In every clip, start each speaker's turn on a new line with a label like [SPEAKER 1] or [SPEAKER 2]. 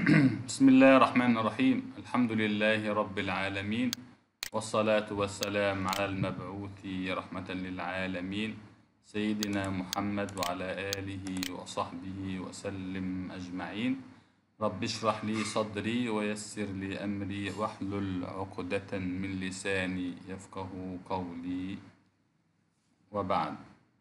[SPEAKER 1] بسم الله الرحمن الرحيم الحمد لله رب العالمين والصلاة والسلام على المبعوث رحمة للعالمين سيدنا محمد وعلى آله وصحبه وسلم أجمعين رب اشرح لي صدري ويسر لي أمري واحلل عقدة من لساني يفقه قولي وبعد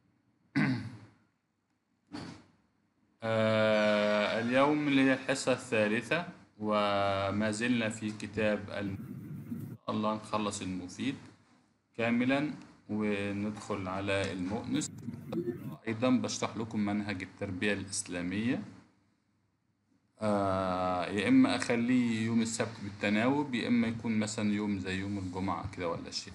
[SPEAKER 1] آه اليوم اللي هي الحصة الثالثة وما زلنا في كتاب الم... إن شاء الله نخلص المفيد كاملا وندخل على المؤنس أيضا بشرح لكم منهج التربية الإسلامية آه يا إما أخليه يوم السبت بالتناوب يا إما يكون مثلا يوم زي يوم الجمعة كده ولا شيء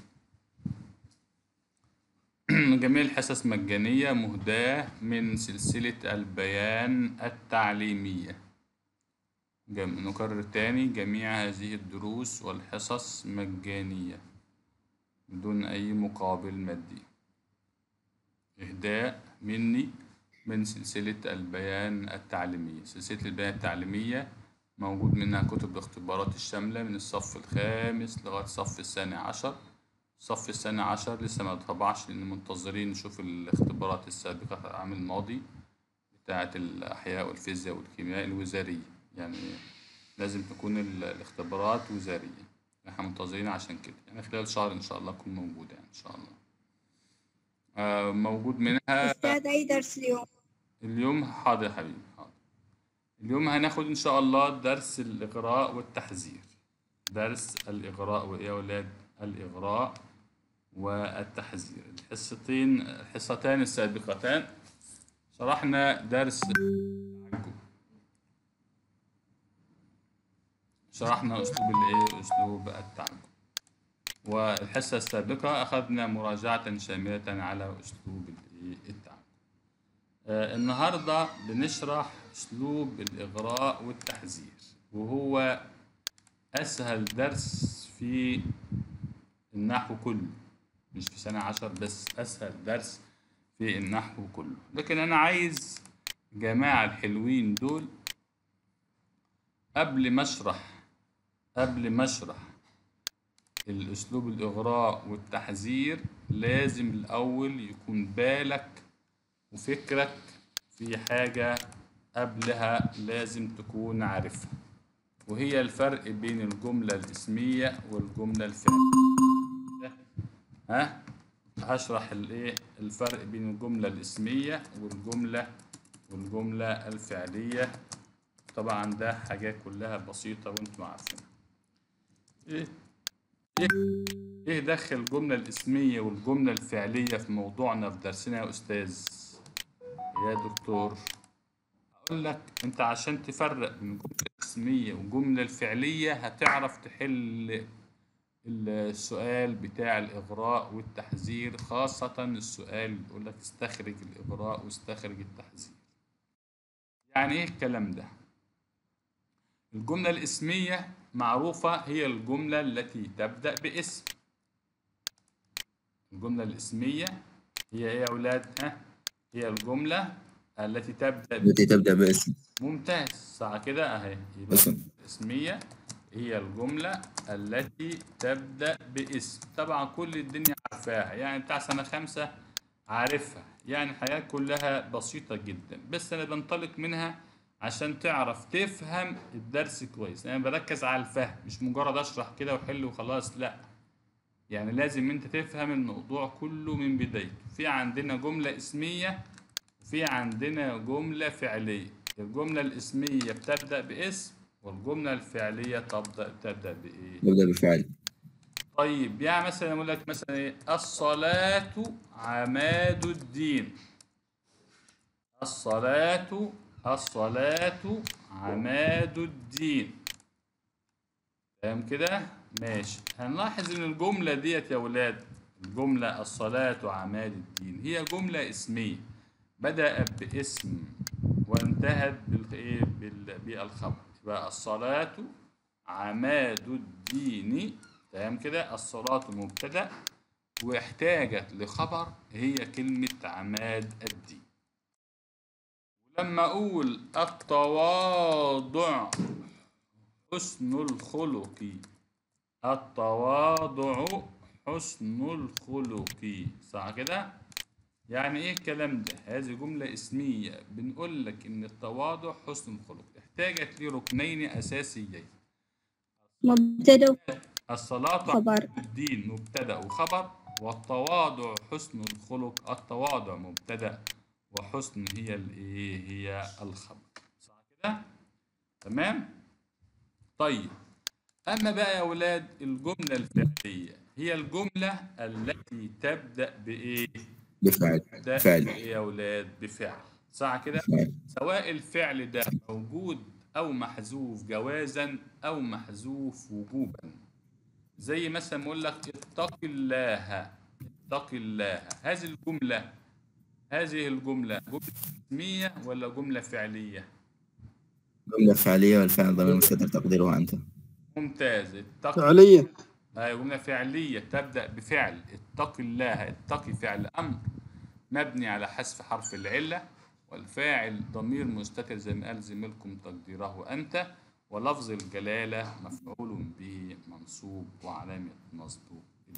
[SPEAKER 1] جميع الحصص مجانية مهداة من سلسلة البيان التعليمية جم... نكرر تاني جميع هذه الدروس والحصص مجانية بدون أي مقابل مادي إهداء مني من سلسلة البيان التعليمية سلسلة البيان التعليمية موجود منها كتب الاختبارات الشاملة من الصف الخامس لغاية الصف الثاني عشر الصف الثاني عشر لسه ما طبعش لأن منتظرين نشوف الاختبارات السابقة في العام الماضي بتاعة الأحياء والفيزياء والكيمياء الوزارية يعني لازم تكون ال- الاختبارات وزارية احنا منتظرين عشان كده يعني خلال شهر إن شاء الله تكون موجودة يعني إن شاء الله آه موجود منها
[SPEAKER 2] أستاذ أي درس اليوم؟
[SPEAKER 1] اليوم حاضر يا حبيبي حاضر اليوم هناخد إن شاء الله درس الإغراء والتحذير درس الإغراء وإيه يا ولاد الإغراء والتحذير الحصتين الحصتان السابقتان شرحنا درس التعجب شرحنا أسلوب الإيه أسلوب التعجب والحصة السابقة أخذنا مراجعة شاملة على أسلوب الإيه التعجب آه، النهاردة بنشرح أسلوب الإغراء والتحذير وهو أسهل درس في النحو كله مش في سنة عشر بس أسهل درس في النحو كله لكن أنا عايز جماعة الحلوين دول قبل ما أشرح قبل ما أشرح الأسلوب الإغراء والتحذير لازم الأول يكون بالك وفكرك في حاجة قبلها لازم تكون عارفها وهي الفرق بين الجملة الاسمية والجملة الفعلية ها هشرح الايه الفرق بين الجملة الاسمية والجملة والجملة الفعلية طبعا ده حاجات كلها بسيطة وانتم عارفينها ايه ايه ايه دخل الجملة الاسمية والجملة الفعلية في موضوعنا في درسنا يا استاذ يا دكتور اقول لك انت عشان تفرق بين الجملة الاسمية والجملة الفعلية هتعرف تحل السؤال بتاع الإغراء والتحذير خاصة السؤال اللي يقول لك استخرج الإغراء واستخرج التحذير يعني إيه الكلام ده؟ الجملة الاسمية معروفة هي الجملة التي تبدأ باسم الجملة الاسمية هي إيه يا أولاد؟ ها؟ هي الجملة التي تبدأ ب...
[SPEAKER 3] التي تبدأ باسم
[SPEAKER 1] ممتاز صح كده أهي يبقى
[SPEAKER 3] اسم
[SPEAKER 1] الاسمية هي الجملة التي تبدأ باسم طبعا كل الدنيا عارفاها يعني بتاع سنة خمسة عارفها يعني الحياة كلها بسيطة جدا بس أنا بنطلق منها عشان تعرف تفهم الدرس كويس أنا بركز على الفهم مش مجرد أشرح كده وحل وخلاص لأ يعني لازم أنت تفهم الموضوع كله من بدايته في عندنا جملة اسمية وفي عندنا جملة فعلية الجملة الاسمية بتبدأ باسم والجملة الفعلية تبدأ تبدأ بإيه؟
[SPEAKER 3] يبدأ بفعل
[SPEAKER 1] طيب يعني مثلا أقول لك مثلا إيه؟ الصلاة عماد الدين الصلاة الصلاة عماد الدين تمام كده؟ ماشي هنلاحظ إن الجملة ديت يا ولاد الجملة الصلاة عماد الدين هي جملة اسمية بدأت باسم وانتهت بالإيه؟ بال- بالخبر يبقى الصلاة عماد الدين تمام كده الصلاة مبتدأ واحتاجت لخبر هي كلمة عماد الدين لما أقول التواضع حسن الخلق التواضع حسن الخلق صح كده يعني ايه الكلام ده هذه جملة اسمية بنقول لك ان التواضع حسن الخلق احتاجت لركنين اساسيين
[SPEAKER 2] مبتدأ
[SPEAKER 1] الصلاة
[SPEAKER 2] خبر.
[SPEAKER 1] الدين مبتدأ وخبر والتواضع حسن الخلق التواضع مبتدأ وحسن هي الايه هي الخبر صح كده تمام طيب اما بقى يا اولاد الجملة الفعلية هي الجملة التي تبدأ بايه
[SPEAKER 3] بفعل
[SPEAKER 1] تبدأ
[SPEAKER 3] فعل.
[SPEAKER 1] بايه يا اولاد بفعل صح كده
[SPEAKER 3] فعل.
[SPEAKER 1] سواء الفعل ده موجود أو محذوف جوازا أو محذوف وجوبا زي مثلا يقول لك اتق الله اتق الله هذه الجملة هذه الجملة جملة اسمية ولا جملة فعلية؟
[SPEAKER 3] جملة فعلية والفعل ضمير مستتر تقديره أنت
[SPEAKER 1] ممتاز اتق
[SPEAKER 4] فعلية
[SPEAKER 1] آه، جملة فعلية تبدأ بفعل اتق الله اتقي فعل أمر مبني على حذف حرف العلة والفاعل ضمير مستتر زي ما قال زميلكم تقديره أنت ولفظ الجلالة مفعول به منصوب وعلامة نصبه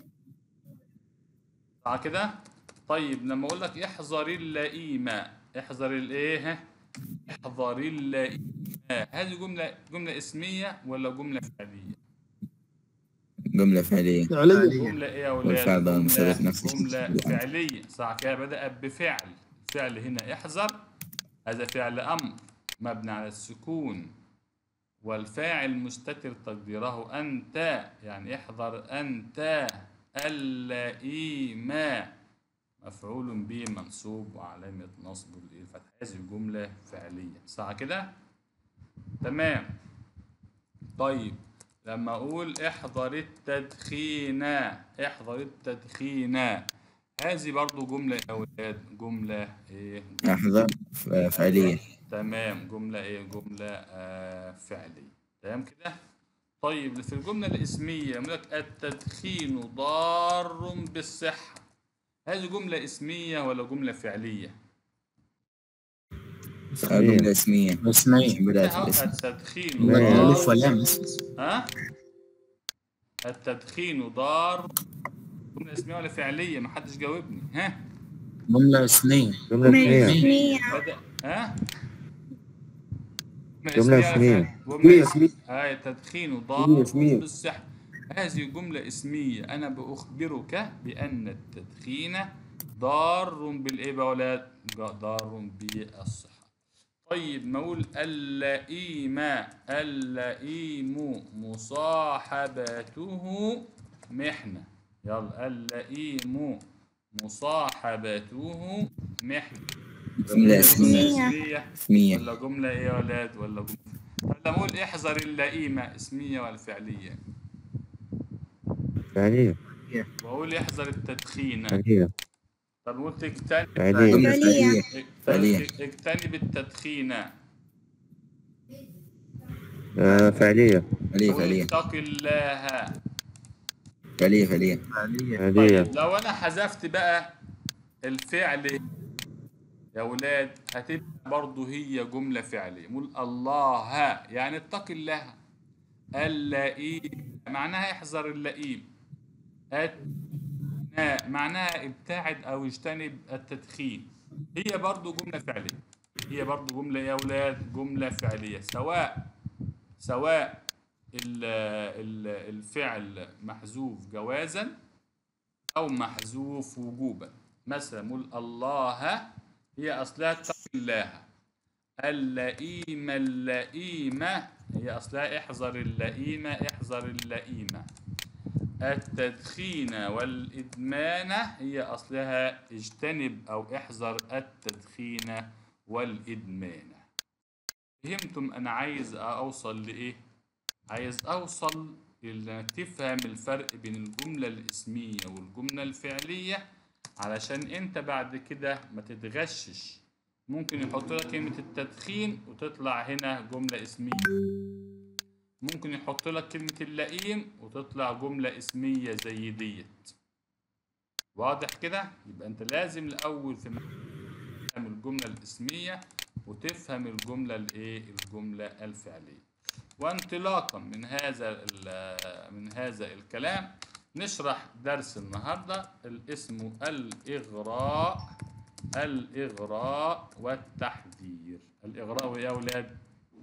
[SPEAKER 1] صح كده؟ طيب لما أقول لك احذر اللئيمة احذر الإيه؟ احذر اللئيمة هذه جملة جملة اسمية ولا جملة فعلية؟
[SPEAKER 3] جملة فعلية
[SPEAKER 4] فعلية
[SPEAKER 1] جملة ايه يا ولاد؟
[SPEAKER 3] والفعل ضمير
[SPEAKER 1] جملة,
[SPEAKER 3] مستتر نفس الشيء.
[SPEAKER 1] جملة فعلية صح كده بدأت بفعل الفعل هنا احذر هذا فعل أمر مبني على السكون والفاعل مستتر تقديره أنت يعني احذر أنت اللئيم مفعول به منصوب وعلامة نصبه الفتح هذه جملة فعلية صح كده؟ تمام طيب لما اقول احذر التدخين احذر التدخين هذه برضو جملة يا اولاد جملة ايه
[SPEAKER 3] أحذر ف- فعلية
[SPEAKER 1] تمام جملة ايه جملة آه فعلية تمام كده طيب في الجملة الاسمية يقول لك التدخين ضار بالصحة هذه جملة اسمية ولا جملة فعلية؟
[SPEAKER 3] آه، جملة اسمية
[SPEAKER 5] اسمية
[SPEAKER 3] بداية الاسم
[SPEAKER 1] التدخين
[SPEAKER 5] لا
[SPEAKER 1] ضار
[SPEAKER 5] ألف ولام
[SPEAKER 1] ها التدخين ضار جملة اسمية ولا فعلية؟ ما حدش جاوبني ها
[SPEAKER 5] جملة اسمية
[SPEAKER 4] جملة اسمية
[SPEAKER 2] اسمية
[SPEAKER 1] بدأ ها
[SPEAKER 4] جملة اسمية.
[SPEAKER 1] جملة
[SPEAKER 4] اسمية.
[SPEAKER 1] اسمية هاي التدخين
[SPEAKER 4] جملة
[SPEAKER 1] ضار
[SPEAKER 4] اسمية.
[SPEAKER 1] بالصحة هذه جملة اسمية أنا بأخبرك بأن التدخين ضار بالإيه بقى يا ولاد؟ ضار بالصحة طيب ما أقول اللئيم اللئيم مصاحبته محنة يلا اللئيم مصاحبته محنة
[SPEAKER 3] جملة اسمية
[SPEAKER 1] اسمية
[SPEAKER 3] اسمية
[SPEAKER 1] ولا جملة ايه يا ولاد ولا جملة طب لما اقول احذر اللئيمة اسمية ولا فعلية
[SPEAKER 4] فعلية
[SPEAKER 1] واقول احذر التدخين
[SPEAKER 4] فعلية
[SPEAKER 1] طب قلت اجتنب
[SPEAKER 4] فعلية
[SPEAKER 3] جملة
[SPEAKER 2] فعلية.
[SPEAKER 3] فعلية
[SPEAKER 1] اجتنب اجتنب التدخين
[SPEAKER 4] آه، فعلية
[SPEAKER 3] فعلية
[SPEAKER 1] قول
[SPEAKER 3] فعلية
[SPEAKER 1] اتق الله
[SPEAKER 3] فعلية فعلية
[SPEAKER 4] فعلية
[SPEAKER 1] طيب لو انا حذفت بقى الفعل يا ولاد هتبقى برضه هي جملة فعلية نقول الله يعني اتق الله اللئيم معناها احذر اللئيم أت- معناها ابتعد او اجتنب التدخين هي برضه جملة فعلية هي برضه جملة يا ولاد جملة فعلية سواء سواء ال- ال- الفعل محذوف جوازا أو محذوف وجوبا مثلا نقول الله هي أصلها اتق الله اللئيم اللئيمة هي أصلها احذر اللئيمة احذر اللئيمة التدخين والإدمان هي أصلها اجتنب أو احذر التدخين والإدمان فهمتم أنا عايز أوصل لإيه؟ عايز أوصل إنك تفهم الفرق بين الجملة الاسمية والجملة الفعلية علشان أنت بعد كده ما تتغشش ممكن يحط لك كلمة التدخين وتطلع هنا جملة اسمية ممكن يحط لك كلمة اللئيم وتطلع جملة اسمية زي ديت واضح كده يبقى انت لازم الاول في تفهم الجملة الاسمية وتفهم الجملة الايه الجملة الفعلية وانطلاقا من هذا ال- من هذا الكلام نشرح درس النهارده الاسم الإغراء الإغراء والتحذير الإغراء يا أولاد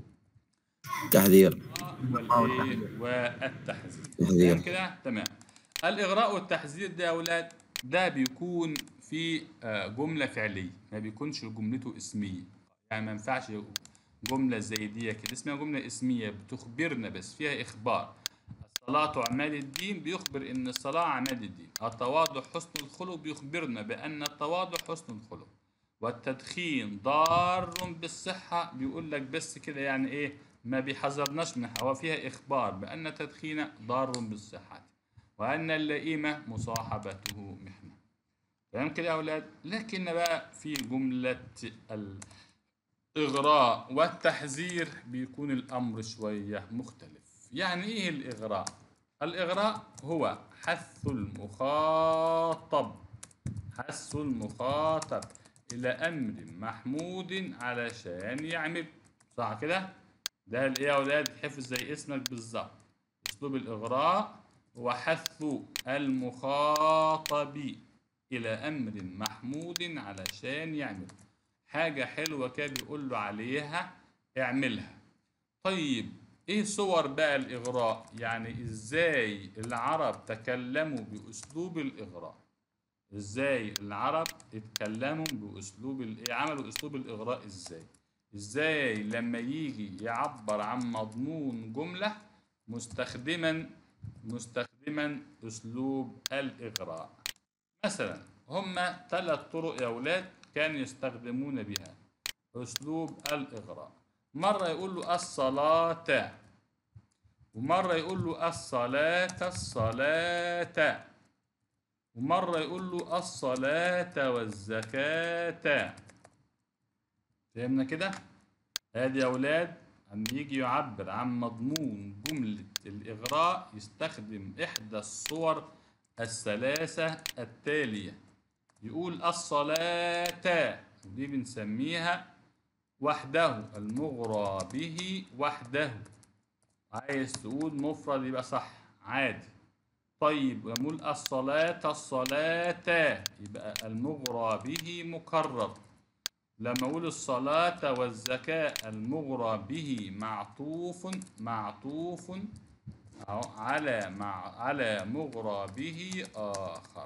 [SPEAKER 3] تحذير
[SPEAKER 1] والإيه والتحذير
[SPEAKER 3] تحذير.
[SPEAKER 1] تمام كده تمام الإغراء والتحذير ده يا أولاد ده بيكون في آه، جملة فعلية ما بيكونش جملته اسمية يعني ما ينفعش جملة زي دي كده اسمها جملة اسمية بتخبرنا بس فيها إخبار الصلاة عماد الدين بيخبر إن الصلاة عماد الدين التواضع حسن الخلق بيخبرنا بأن التواضع حسن الخلق والتدخين ضار بالصحة بيقول لك بس كده يعني إيه ما بيحذرناش منها هو فيها إخبار بأن التدخين ضار بالصحة وأن اللئيمة مصاحبته محنة تمام كده يا أولاد لكن بقى في جملة الإغراء والتحذير بيكون الأمر شوية مختلف يعني إيه الإغراء؟ الإغراء هو حث المخاطب حث المخاطب إلى أمر محمود علشان يعمل صح كده؟ ده الإيه يا أولاد حفظ زي اسمك بالظبط أسلوب الإغراء هو حث المخاطب إلى أمر محمود علشان يعمل حاجة حلوة كده بيقول له عليها اعملها طيب ايه صور بقى الإغراء يعني ازاي العرب تكلموا بأسلوب الإغراء ازاي العرب اتكلموا بأسلوب ال- ايه عملوا أسلوب الإغراء ازاي ازاي لما يجي يعبر عن مضمون جملة مستخدما مستخدما أسلوب الإغراء مثلا هما ثلاث طرق يا أولاد كانوا يستخدمون بها أسلوب الإغراء مرة يقول له الصلاة ومرة يقول له الصلاة الصلاة ومرة يقول له الصلاة والزكاة فهمنا كده؟ ادي يا أولاد أما يجي يعبر عن مضمون جملة الإغراء يستخدم إحدى الصور الثلاثة التالية يقول الصلاة ودي بنسميها وحده المغرى به وحده عايز تقول مفرد يبقى صح عادي طيب نقول الصلاة الصلاة يبقى المغرى به مكرر لما أقول الصلاة والزكاة المغرى به معطوف معطوف أهو على مع على مغرى به آخر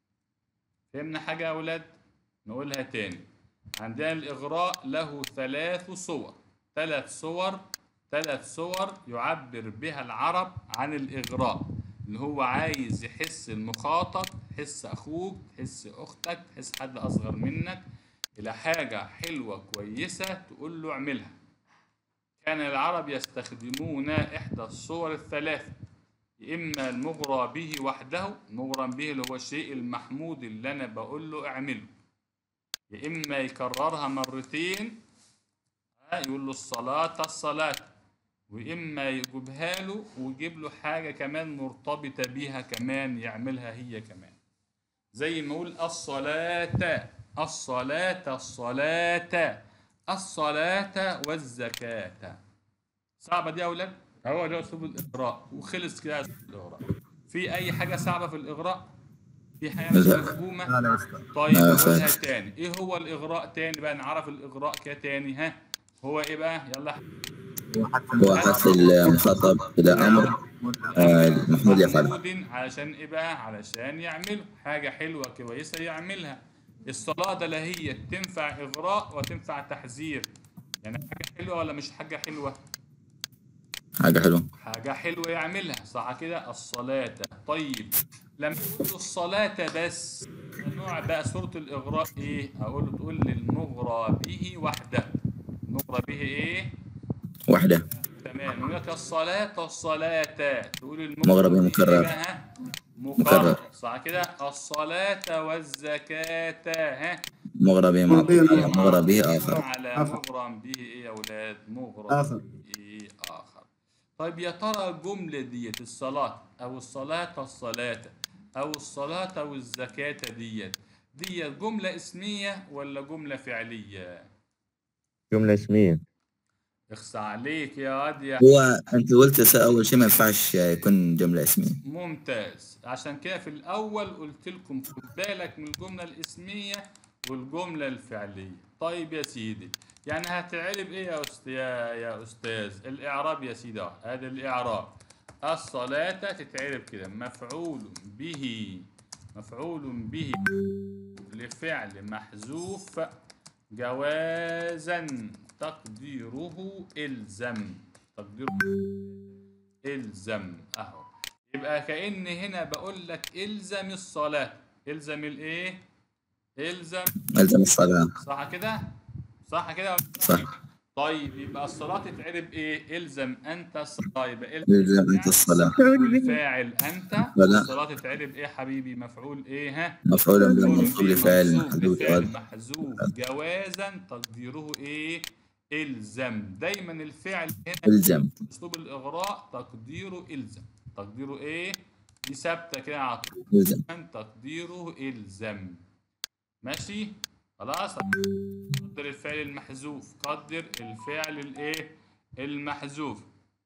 [SPEAKER 1] فهمنا حاجة يا أولاد؟ نقولها تاني عندنا الإغراء له ثلاث صور ثلاث صور ثلاث صور يعبر بها العرب عن الإغراء اللي هو عايز يحس المخاطب حس أخوك حس أختك حس حد أصغر منك إلى حاجة حلوة كويسة تقول له اعملها كان العرب يستخدمون إحدى الصور الثلاثة إما المغرى به وحده المغرى به اللي هو الشيء المحمود اللي أنا بقول له اعمله يا إما يكررها مرتين ها، يقول له الصلاة الصلاة وإما يجيبها له ويجيب له حاجة كمان مرتبطة بيها كمان يعملها هي كمان زي ما يقول الصلاة الصلاة الصلاة الصلاة والزكاة صعبة دي يا أولاد؟ هو ده أسلوب الإغراء وخلص كده أسلوب الإغراء في أي حاجة صعبة في الإغراء؟ في حاجة مش
[SPEAKER 3] لا.
[SPEAKER 1] مفهومة؟
[SPEAKER 5] لا لا يستطيع
[SPEAKER 1] طيب
[SPEAKER 3] آه،
[SPEAKER 1] نقولها
[SPEAKER 3] فاهم.
[SPEAKER 1] تاني ايه هو الاغراء تاني بقى نعرف الاغراء كده تاني ها هو ايه بقى يلا
[SPEAKER 3] هو حث المخاطب إلى أمر آه، محمود يفعله
[SPEAKER 1] محمود علشان ايه بقى علشان يعمله حاجه حلوه كويسه يعملها الصلاه ده لا هي تنفع اغراء وتنفع تحذير يعني حاجه حلوه ولا مش حاجه حلوه
[SPEAKER 3] حاجة حلوة
[SPEAKER 1] حاجة حلوة يعملها صح كده الصلاة طيب لما تقول الصلاة بس نوع بقى سورة الإغراء إيه؟ أقول له تقول للمغرى به وحده المغرى به إيه؟
[SPEAKER 3] وحدة
[SPEAKER 1] تمام يقول لك الصلاة الصلاة تقول
[SPEAKER 3] مغرى به
[SPEAKER 1] به
[SPEAKER 3] مكرر.
[SPEAKER 1] إيه بقى؟ مكرر
[SPEAKER 3] مكرر.
[SPEAKER 1] صح كده الصلاة والزكاة ها
[SPEAKER 3] مغرى به معطوف مغرى به آخر
[SPEAKER 1] على مغرم به إيه يا أولاد؟ مغرم
[SPEAKER 5] آخر.
[SPEAKER 1] به آخر طيب يا ترى الجملة ديت الصلاة أو الصلاة الصلاة أو الصلاة والزكاة ديت ديت جملة اسمية ولا جملة فعلية؟
[SPEAKER 4] جملة اسمية
[SPEAKER 1] اخصى عليك يا واد يا
[SPEAKER 3] هو انت قلت س- اول شيء ما ينفعش يكون جمله اسميه
[SPEAKER 1] ممتاز عشان كده في الأول قلت لكم خد بالك من الجملة الاسمية والجملة الفعلية طيب يا سيدي يعني هتعرب ايه يا أستاذ يا, يا أستاذ الإعراب يا سيدي أهو. ادي الإعراب الصلاة تتعرب كده مفعول به مفعول به لفعل محذوف جوازا تقديره الزم تقديره الزم اهو يبقى كأن هنا بقول لك الزم الصلاة الزم الايه الزم
[SPEAKER 3] الزم الصلاه
[SPEAKER 1] صح كده صح كده ولا لا؟
[SPEAKER 3] صح
[SPEAKER 1] طيب يبقى الصلاة تتعرب ايه الزم انت الصلاة يبقى
[SPEAKER 3] الزم انت الصلاه
[SPEAKER 2] مفعول به
[SPEAKER 1] والفاعل انت
[SPEAKER 3] ولا.
[SPEAKER 1] والصلاة تتعرب ايه حبيبي مفعول ايه ها
[SPEAKER 3] مفعول به
[SPEAKER 1] مفعول
[SPEAKER 3] منصوب
[SPEAKER 1] به
[SPEAKER 3] لفعل
[SPEAKER 1] منصوب
[SPEAKER 3] محذوف
[SPEAKER 1] لفعل
[SPEAKER 3] جواز.
[SPEAKER 1] محذوف جوازا تقديره ايه الزم دايما الفعل هنا
[SPEAKER 3] الزم
[SPEAKER 1] اسلوب الاغراء تقديره الزم تقديره ايه دي ثابته كده على طول
[SPEAKER 3] الزم
[SPEAKER 1] تقديره الزم ماشي خلاص قدر الفعل المحذوف قدر الفعل الايه المحذوف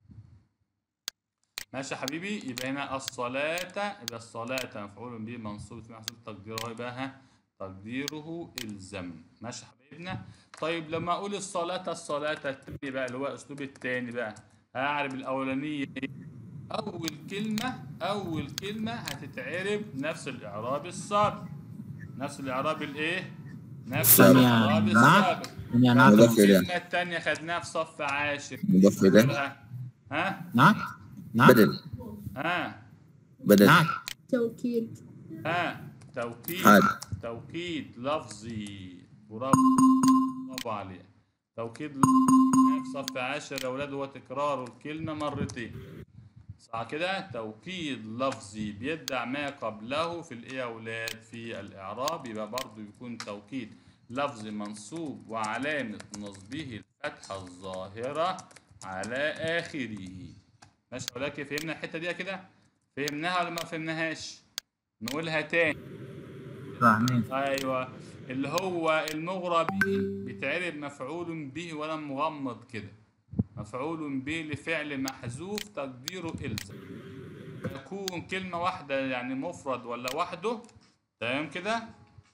[SPEAKER 1] ماشي يا حبيبي يبقى هنا الصلاة يبقى الصلاة مفعول به منصوب في محذوف تقديره يبقى ها تقديره الزم ماشي يا حبايبنا طيب لما اقول الصلاة الصلاة التاني بقى اللي هو اسلوب التاني بقى هعرب الاولانية إيه؟ اول كلمة اول كلمة هتتعرب نفس الاعراب السابق نفس الاعراب الايه نفس
[SPEAKER 3] السابق.
[SPEAKER 1] الاعراب
[SPEAKER 5] نعم.
[SPEAKER 1] السابق
[SPEAKER 5] يعني نعم
[SPEAKER 3] مضاف إليه.
[SPEAKER 1] الكلمة التانية خدناها في صف عاشر
[SPEAKER 3] مضاف إليه.
[SPEAKER 1] ها
[SPEAKER 5] نعم نعم
[SPEAKER 3] بدل
[SPEAKER 1] ها
[SPEAKER 3] بدل
[SPEAKER 5] نعم
[SPEAKER 2] توكيد
[SPEAKER 1] ها توكيد
[SPEAKER 3] حال.
[SPEAKER 1] توكيد لفظي برافو برافو عليك توكيد لفظي في صف عاشر يا اولاد هو تكرار الكلمة مرتين صح كده توكيد لفظي بيدع ما قبله في الايه يا اولاد في الاعراب يبقى برضو يكون توكيد لفظي منصوب وعلامة نصبه الفتحة الظاهرة على آخره ماشي يا اولاد كيف فهمنا الحتة دي كده فهمناها ولا ما فهمناهاش نقولها تاني
[SPEAKER 5] فاهمين
[SPEAKER 1] ايوه اللي هو المغرى به بيتعرب مفعول به ولا مغمض كده مفعول به لفعل محذوف تقديره الزم يكون كلمة واحدة يعني مفرد ولا وحده تمام كده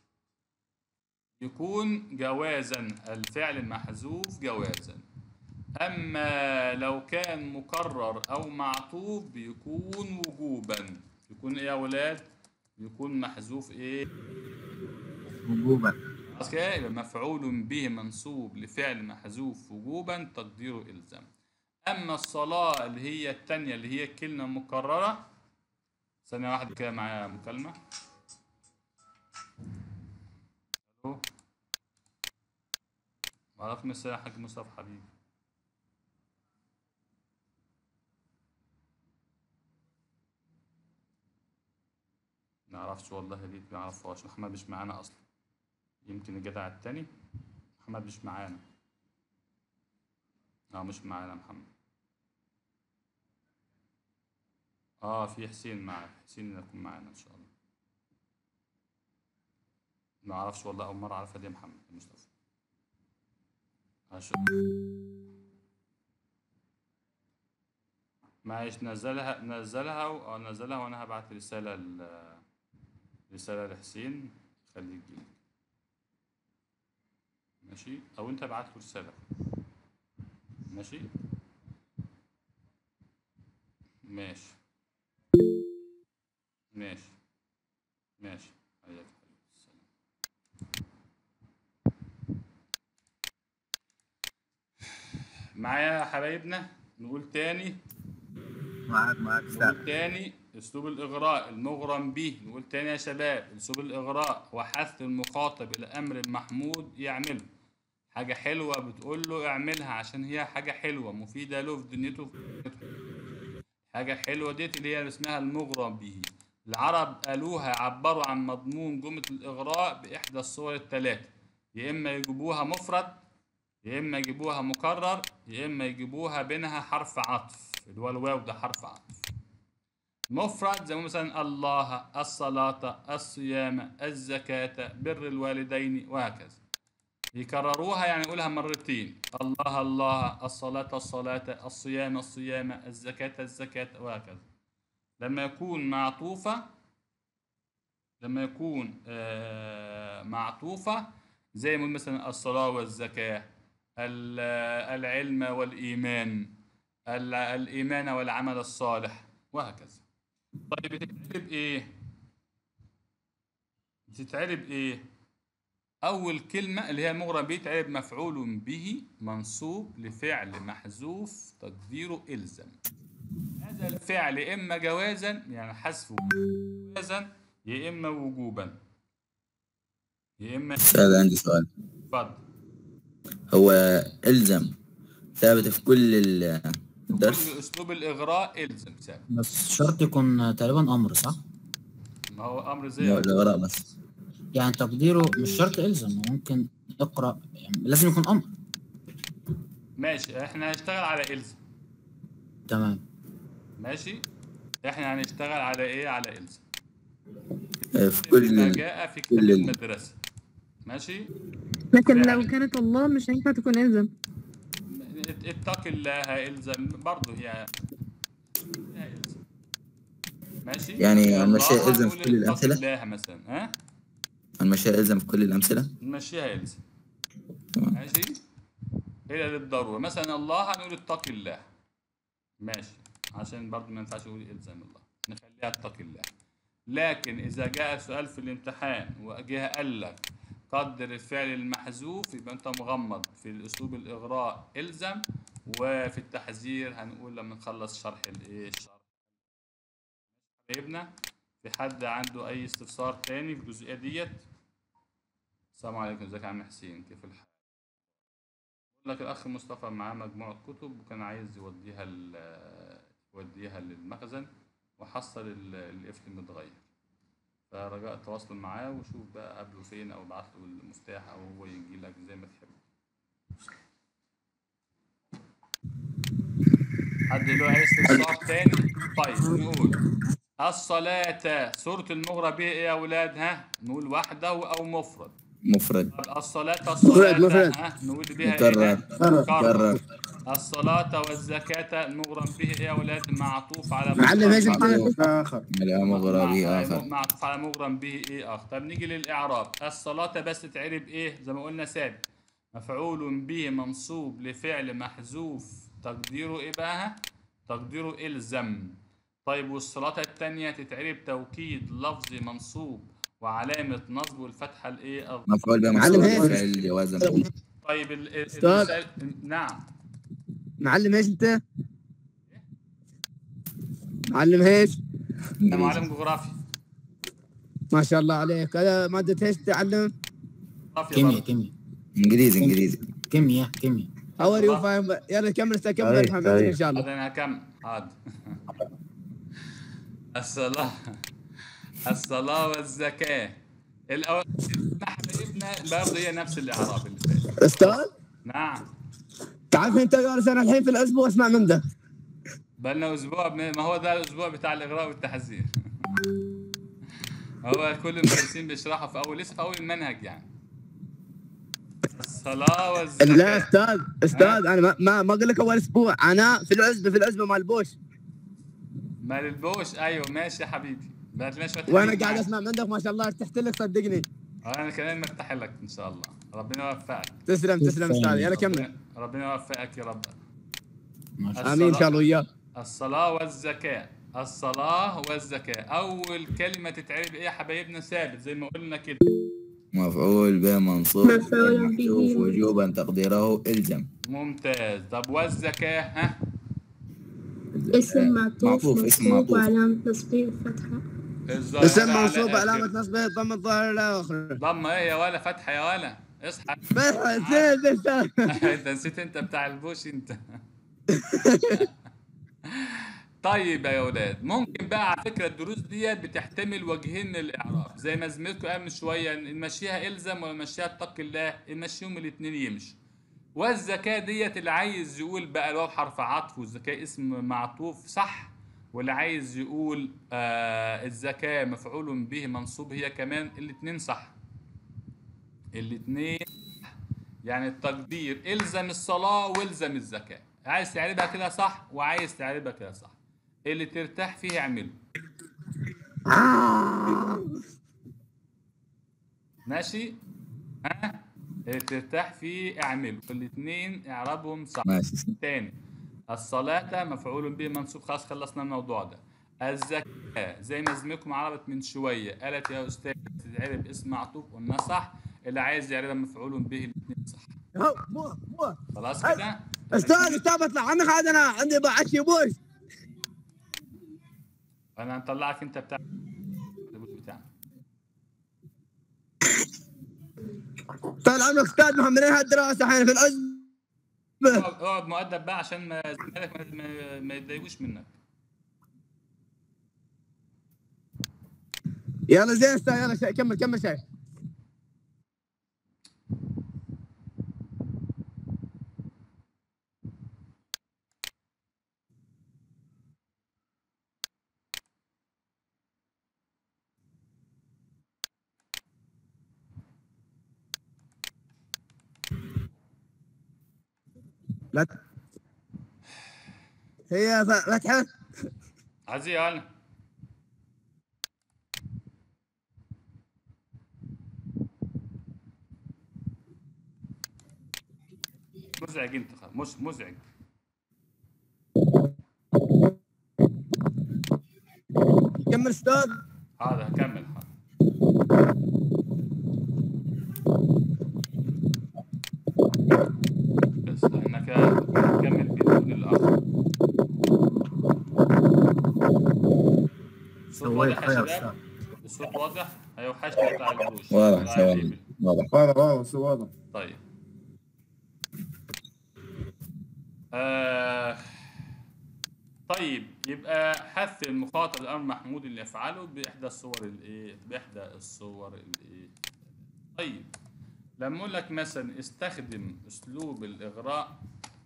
[SPEAKER 1] يكون جوازا الفعل محذوف جوازا أما لو كان مكرر أو معطوف بيكون وجوبا يكون إيه يا ولاد؟ يكون محذوف إيه؟
[SPEAKER 5] وجوبا
[SPEAKER 1] خلاص كده يبقى مفعول به منصوب لفعل محذوف وجوبا تقديره الزم اما الصلاه اللي هي الثانيه اللي هي كلمه مكرره ثانيه واحده كده معايا مكالمه الو وعليكم السلام يا حاج مصطفى حبيبي ما اعرفش والله ليه ما اعرفهاش محمد مش معانا اصلا يمكن الجدع التاني محمد مش معانا اه مش معانا محمد اه في حسين معاك حسين يكون معانا ان شاء الله ما اعرفش والله اول مره اعرفها دي يا محمد يا مصطفى هشوف معلش نزلها نزلها و... آه، نزلها وانا هبعت رساله ل... رساله لحسين خليه يجيلك ماشي او انت ابعت له رساله ماشي ماشي ماشي ماشي حياك السلام معايا يا حبايبنا نقول تاني
[SPEAKER 5] معاك معاك
[SPEAKER 1] نقول تاني اسلوب الاغراء المغرم به نقول تاني يا شباب اسلوب الاغراء وحث المخاطب الى امر محمود يعمله حاجه حلوه بتقول له اعملها عشان هي حاجه حلوه مفيده له في دنيته وفي آخرته. حاجه حلوه ديت اللي هي اسمها المغرم به العرب قالوها عبروا عن مضمون جمله الاغراء باحدى الصور الثلاثه يا اما يجيبوها مفرد يا اما يجيبوها مكرر يا اما يجيبوها بينها حرف عطف اللي هو الواو ده حرف عطف مفرد زي مثلا الله الصلاة الصيام الزكاة بر الوالدين وهكذا يكرروها يعني يقولها مرتين الله الله الصلاة الصلاة الصيام الصيام الزكاة الزكاة وهكذا لما يكون معطوفة لما يكون آه، معطوفة زي ما نقول مثلا الصلاة والزكاة ال- العلم والإيمان ال- الإيمان والعمل الصالح وهكذا طيب بتتعرب إيه؟ بتتعرب إيه؟ أول كلمة اللي هي المغرب به تعرب مفعول به منصوب لفعل محذوف تقديره إلزم هذا الفعل إما جوازا يعني حذفه جوازا يا إما وجوبا يا إما
[SPEAKER 3] أستاذ عندي سؤال
[SPEAKER 1] اتفضل
[SPEAKER 3] هو إلزم ثابت في كل ال- الدرس
[SPEAKER 1] كل أسلوب الإغراء إلزم ثابت
[SPEAKER 6] بس شرط يكون تقريبا امر صح؟
[SPEAKER 1] ما هو أمر زي
[SPEAKER 3] مو الإغراء بس
[SPEAKER 6] يعني تقديره مش شرط الزم ممكن اقرا يعني لازم يكون امر
[SPEAKER 1] ماشي إحنا هنشتغل على إلزم
[SPEAKER 6] تمام
[SPEAKER 1] ماشي إحنا هنشتغل على إيه على إلزم
[SPEAKER 3] آه، في كل
[SPEAKER 1] ما
[SPEAKER 3] ال-
[SPEAKER 1] جاء في كتاب
[SPEAKER 3] كل ال-
[SPEAKER 1] المدرسة ماشي
[SPEAKER 2] لكن
[SPEAKER 1] فعلا.
[SPEAKER 2] لو كانت الله مش هينفع تكون إلزم
[SPEAKER 1] ات- اتق الله إلزم برضه هي هي إلزم ماشي
[SPEAKER 3] يعني
[SPEAKER 1] الله
[SPEAKER 3] المشي إلزم في
[SPEAKER 1] هنقول
[SPEAKER 3] كل
[SPEAKER 1] اتق
[SPEAKER 3] الأمثلة؟
[SPEAKER 1] الله مثلا ها
[SPEAKER 3] المشي إلزم في كل الأمثلة
[SPEAKER 1] نمشيها إلزم
[SPEAKER 3] تمام.
[SPEAKER 1] ماشي إلى للضرورة مثلا الله هنقول اتق الله ماشي عشان برضه ما ينفعش نقول إلزام الله نخليها اتق الله لكن إذا جاء سؤال في الامتحان وجه قال لك قدر الفعل المحذوف يبقى أنت مغمض في الأسلوب الإغراء إلزم وفي التحذير هنقول لما نخلص شرح الإيه الشرح حبايبنا في حد عنده أي استفسار تاني في الجزئية ديت السلام عليكم ازيك يا عم حسين كيف الحال بقول لك الاخ مصطفى معاه مجموعه كتب وكان عايز يوديها ال- يوديها للمخزن وحصل ال- القفل متغير فرجاء تواصل معاه وشوف بقى قابله فين او ابعت له المفتاح او هو يجي لك زي ما تحب حد له اي استفسار تاني طيب نقول الصلاة سورة المغرب به ايه يا اولاد ها نقول وحده او مفرد
[SPEAKER 3] مفرد
[SPEAKER 1] طب الصلاة الصلاة
[SPEAKER 2] مفرد.
[SPEAKER 1] ها نقول بها
[SPEAKER 3] مكرر.
[SPEAKER 1] ايه مكرر
[SPEAKER 3] كرر
[SPEAKER 1] الصلاة والزكاة المغرم به ايه يا اولاد معطوف على
[SPEAKER 2] معلم ايش
[SPEAKER 3] معطوف.
[SPEAKER 2] آخر
[SPEAKER 3] على مغرى به
[SPEAKER 1] مع-
[SPEAKER 3] آخر
[SPEAKER 1] معطوف على مغرم به ايه اخر طب نيجي للاعراب الصلاة بس تتعرب ايه زي ما قلنا ثابت مفعول به منصوب لفعل محذوف تقديره ايه بقى ها؟ تقديره الزم طيب والصلاة التانية تتعرب توكيد لفظي منصوب وعلامة نصبه الفتحة الايه الظ-
[SPEAKER 3] مفعول به
[SPEAKER 2] معلم
[SPEAKER 3] منصوب
[SPEAKER 2] هيك.
[SPEAKER 3] فعل جوازا
[SPEAKER 1] طيب ال- ال-
[SPEAKER 2] أستاذ.
[SPEAKER 1] المثال نعم
[SPEAKER 2] معلم ايش انت؟ معلم ايش؟
[SPEAKER 1] انا معلم جغرافيا
[SPEAKER 2] ما شاء الله عليك هذا مادة ايش تعلم؟
[SPEAKER 1] جغرافيا
[SPEAKER 6] كيمياء
[SPEAKER 1] برضه.
[SPEAKER 6] كيمياء
[SPEAKER 3] انجليزي انجليزي
[SPEAKER 6] كيمياء كيمياء
[SPEAKER 2] هاو ار يو فاهم يلا كمل استاذ كمل
[SPEAKER 4] طيب،
[SPEAKER 2] افهم
[SPEAKER 4] طيب.
[SPEAKER 2] ان شاء الله
[SPEAKER 1] هذا انا هكمل حاضر الصلاة الصلاة والزكاة الأول حبايبنا برضه هي نفس الإعراب اللي فات
[SPEAKER 2] استاذ
[SPEAKER 1] نعم
[SPEAKER 2] تعرف انت جالس انا الحين في الاسبوع اسمع من ده
[SPEAKER 1] بقالنا أسبوع بن- ما هو ده الأسبوع بتاع الإغراء والتحذير هو كل المدرسين بيشرحوا في أول لسه في أول المنهج يعني الصلاة
[SPEAKER 2] لا
[SPEAKER 1] والزكاة
[SPEAKER 2] استاذ استاذ انا ما ما, ما اقول لك اول اسبوع انا في العزبه في العزبه مال بوش
[SPEAKER 1] مال البوش أيوه ماشي يا حبيبي بعت لنا شوية
[SPEAKER 2] وانا
[SPEAKER 1] حديد
[SPEAKER 2] قاعد
[SPEAKER 1] معاك.
[SPEAKER 2] اسمع منك ما شاء الله ارتحت لك صدقني
[SPEAKER 1] أنا كمان مرتاح لك إن شاء الله ربنا يوفقك
[SPEAKER 2] تسلم تسلم استاذ يلا كمل
[SPEAKER 1] ربنا- ربنا يوفقك يا رب
[SPEAKER 6] ما شاء
[SPEAKER 2] امين ان شاء الله وياك
[SPEAKER 1] الصلاة والزكاة الصلاة والزكاة أول كلمة تتعرب إيه يا حبايبنا ثابت زي ما قلنا كده
[SPEAKER 3] مفعول به منصوب
[SPEAKER 2] مفعول به.
[SPEAKER 3] محذوف وجوبا تقديره الزم
[SPEAKER 1] ممتاز طب والزكاة ها
[SPEAKER 7] اسم معطوف
[SPEAKER 3] معطوف، اسم
[SPEAKER 7] منصوب
[SPEAKER 3] معطوف.
[SPEAKER 7] وعلامة تصبيح فتحة
[SPEAKER 1] الظاهرة
[SPEAKER 2] اسم
[SPEAKER 1] على
[SPEAKER 2] منصوب
[SPEAKER 1] آخر.
[SPEAKER 2] علامه نصبه ضم الظاهر الاخر
[SPEAKER 1] ضمة إيه يا ولا فتحة يا ولا اصحى
[SPEAKER 2] بس زين استاذ
[SPEAKER 1] أنت نسيت أنت بتاع البوش أنت طيب يا ولاد ممكن بقى على فكرة الدروس ديت بتحتمل وجهين للإعراب زي ما زميلكم قال من شوية نمشيها إلزم ولا نمشيها اتق الله نمشيهم الاتنين يمشي والزكاة ديت اللي عايز يقول بقى الواو حرف عطف والزكاة اسم معطوف صح واللي عايز يقول آه الزكاة مفعول به منصوب هي كمان الاتنين صح الاتنين يعني التقدير الزم الصلاة والزم الزكاة عايز تعربها كده صح وعايز تعربها كده صح اللي ترتاح فيه اعمله ماشي ها اللي ترتاح فيه اعمله الاثنين اعرابهم صح
[SPEAKER 3] ماشي
[SPEAKER 1] تاني الصلاة مفعول به منصوب خلاص خلصنا الموضوع ده الزكاة زي ما زميلكم عربت من شوية قالت يا أستاذ تتعرب اسم معطوف قلنا صح اللي عايز يعربها مفعول به الاثنين صح
[SPEAKER 2] هو مو مو
[SPEAKER 1] خلاص كده
[SPEAKER 2] استاذ استاذ اطلع عنك عاد انا عندي بعشي بوش
[SPEAKER 1] انا هنطلعك انت بتاع بتاعنا
[SPEAKER 2] طال عمرك استاذ محمد منين هالدراسه الحين في العزب
[SPEAKER 1] اقعد اقعد مؤدب بقى عشان ما زمالك ما- ما- ما يتضايقوش منك
[SPEAKER 2] يلا زين استاذ يلا شيء كمل كمل شيء لا ت- هي ف- لا تحس
[SPEAKER 1] عزيز يلا مزعج انت خلاص مش مزعج
[SPEAKER 2] كمل استاذ
[SPEAKER 1] هذا هكمل حاضر بس احنا كده نكمل بدون الاخر الصوت
[SPEAKER 5] سويت
[SPEAKER 1] واضح يا
[SPEAKER 5] خير
[SPEAKER 1] شباب
[SPEAKER 5] استاذ
[SPEAKER 1] الصوت واضح هيوحشني بتاع الجروش
[SPEAKER 3] واضح
[SPEAKER 1] بتاع
[SPEAKER 3] سواء
[SPEAKER 1] الإبل.
[SPEAKER 3] واضح
[SPEAKER 5] واضح واضح واضح
[SPEAKER 1] طيب آه طيب يبقى حث المخاطب الامر محمود اللي يفعله باحدى الصور الايه باحدى الصور الايه طيب لما اقول لك مثلا استخدم اسلوب الاغراء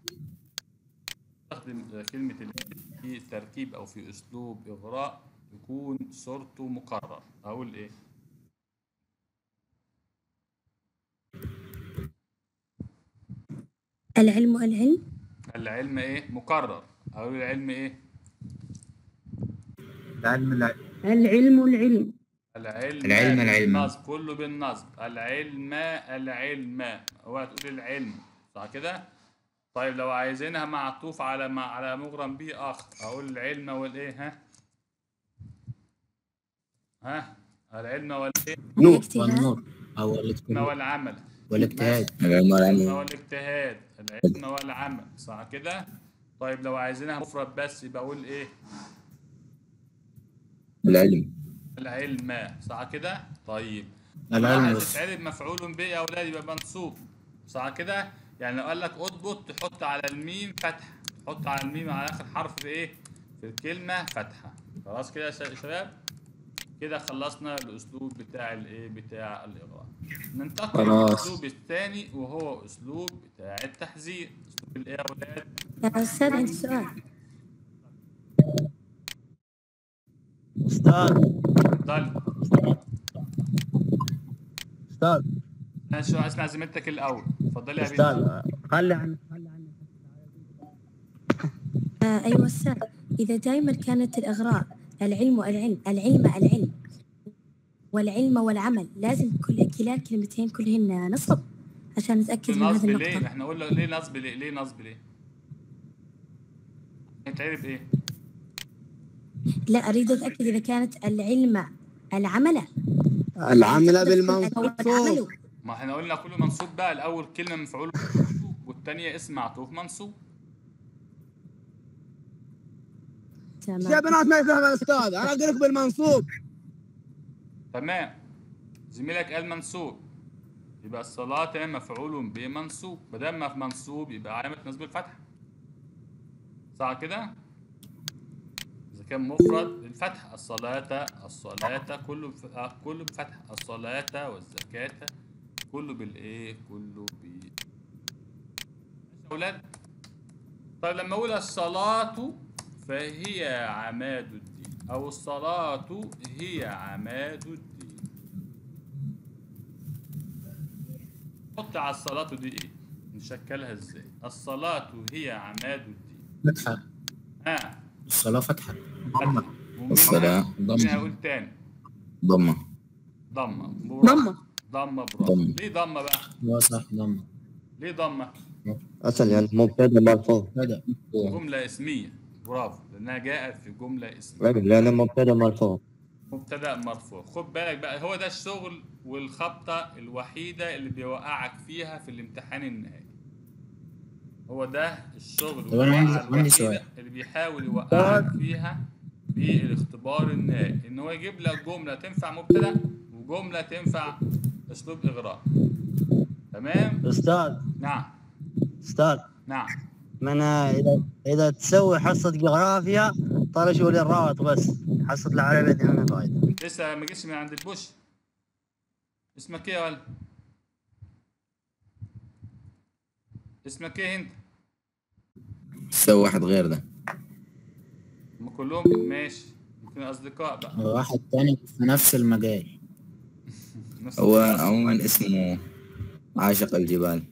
[SPEAKER 1] استخدم كلمه ال- في تركيب او في اسلوب اغراء يكون صورته مكرر اقول ايه
[SPEAKER 7] العلم العلم
[SPEAKER 1] العلم ايه مكرر اقول العلم ايه
[SPEAKER 5] العلم العلم
[SPEAKER 7] العلم العلم
[SPEAKER 1] العلم
[SPEAKER 3] العلم العلم.
[SPEAKER 1] بالنصب كله بالنصب العلم العلم اوعى تقول العلم صح كده طيب لو عايزينها معطوف على مع على مغرم به اخر اقول العلم والايه ها ها العلم والايه
[SPEAKER 2] نور
[SPEAKER 7] الاجتهاد
[SPEAKER 6] والنور او
[SPEAKER 1] العلم
[SPEAKER 6] الاجتهاد
[SPEAKER 1] والعمل
[SPEAKER 6] والاجتهاد
[SPEAKER 3] العلم
[SPEAKER 1] العلم
[SPEAKER 3] والعلم
[SPEAKER 1] والاجتهاد العلم والعمل صح كده طيب لو عايزينها مفرد بس يبقى اقول ايه
[SPEAKER 3] العلم
[SPEAKER 1] العلم صح كده طيب
[SPEAKER 6] العلم
[SPEAKER 1] عايز
[SPEAKER 6] بس
[SPEAKER 1] تتعرب مفعول به يا اولاد يبقى منصوب صح كده يعني لو قال لك اضبط تحط على الميم فتحه تحط على الميم على اخر حرف في ايه في الكلمه فتحه خلاص كده يا ش- شباب كده خلصنا الاسلوب بتاع الايه بتاع الاغراء ننتقل
[SPEAKER 6] خلاص.
[SPEAKER 1] للاسلوب الثاني وهو اسلوب بتاع التحذير اسلوب الايه يا اولاد
[SPEAKER 7] يا أستاذ عندي سؤال
[SPEAKER 2] استاذ
[SPEAKER 1] ضل
[SPEAKER 2] استاذ
[SPEAKER 1] انا شو اسمع زميلتك الاول اتفضلي يا بنتي
[SPEAKER 2] استاذ خلي عنك خلي عنك
[SPEAKER 7] آه أيوة أستاذ إذا دائما كانت الإغراء العلم والعلم العلم العلم والعلم والعمل لازم كل كلا الكلمتين كلهن نصب عشان نتأكد من
[SPEAKER 1] نصب
[SPEAKER 7] هذه
[SPEAKER 1] ليه
[SPEAKER 7] النقطة
[SPEAKER 1] احنا قلنا ليه نصب ليه ليه نصب ليه يتعرف ايه
[SPEAKER 7] لا أريد أتأكد إذا كانت العلم العمل
[SPEAKER 2] العامله بالمنصوب
[SPEAKER 7] العمل
[SPEAKER 1] ما احنا قلنا كله منصوب بقى الاول كلمه مفعول منصوب والثانيه اسم معطوف منصوب
[SPEAKER 2] يا
[SPEAKER 7] تمام
[SPEAKER 2] بنات ما يفهم الاستاذ انا اقول لك بالمنصوب
[SPEAKER 1] تمام زميلك قال منصوب يبقى الصلاة هي مفعول به منصوب ما دام مف- منصوب يبقى علامة نصب الفتحة صح كده؟ إذا كان مفرد الفتحة الصلاة الصلاة كله بف- آه، كله بفتحة الصلاة والزكاة كله بالإيه؟ كله ب ماشي يا أولاد؟ طيب لما أقول الصلاة فهي عماد الدين أو الصلاة هي عماد الدين حط على الصلاة دي ايه نشكلها ازاي الصلاة هي عماد الدين
[SPEAKER 6] فتحة
[SPEAKER 1] ها
[SPEAKER 6] الصلاة فتحة
[SPEAKER 5] ضمة
[SPEAKER 3] الصلاة
[SPEAKER 1] مين هقول تاني
[SPEAKER 3] ضمة
[SPEAKER 1] ضمة برافو.
[SPEAKER 7] ضمة
[SPEAKER 1] ضمة برافو
[SPEAKER 3] ضمة.
[SPEAKER 1] ليه ضمة بقى
[SPEAKER 6] هو صح ضمة
[SPEAKER 1] ليه ضمة
[SPEAKER 4] أصل يعني مبتدأ مرفوع
[SPEAKER 6] بدأ
[SPEAKER 1] جملة اسمية برافو لأنها جاءت في جملة اسمية
[SPEAKER 4] لأن مبتدأ مرفوع
[SPEAKER 1] مبتدأ مرفوع خد بالك بقى هو ده الشغل والخبطة الوحيدة اللي بيوقعك فيها في الامتحان النهائي هو ده الشغل
[SPEAKER 6] طب أنا عندي-
[SPEAKER 1] والوقعة
[SPEAKER 6] عندي
[SPEAKER 1] الوحيدة
[SPEAKER 6] سؤال.
[SPEAKER 1] اللي بيحاول يوقعك فيها بالاختبار النهائي ان هو يجيب لك جملة تنفع مبتدأ وجملة تنفع اسلوب اغراء تمام
[SPEAKER 8] استاذ
[SPEAKER 1] نعم
[SPEAKER 8] استاذ
[SPEAKER 1] نعم
[SPEAKER 8] من اذا اذا تسوي حصه جغرافيا طال شغل الرابط بس حصه العربيه انا فايده
[SPEAKER 1] لسه ما جيتش من عند البوش اسمك ايه يا ولد اسمك ايه انت
[SPEAKER 3] سوي واحد غير ده
[SPEAKER 1] هم كلهم ماشي يمكن اصدقاء بقى
[SPEAKER 6] واحد تاني في نفس المجال
[SPEAKER 1] نفس
[SPEAKER 3] هو
[SPEAKER 1] الناس.
[SPEAKER 3] عموما اسمه عاشق الجبال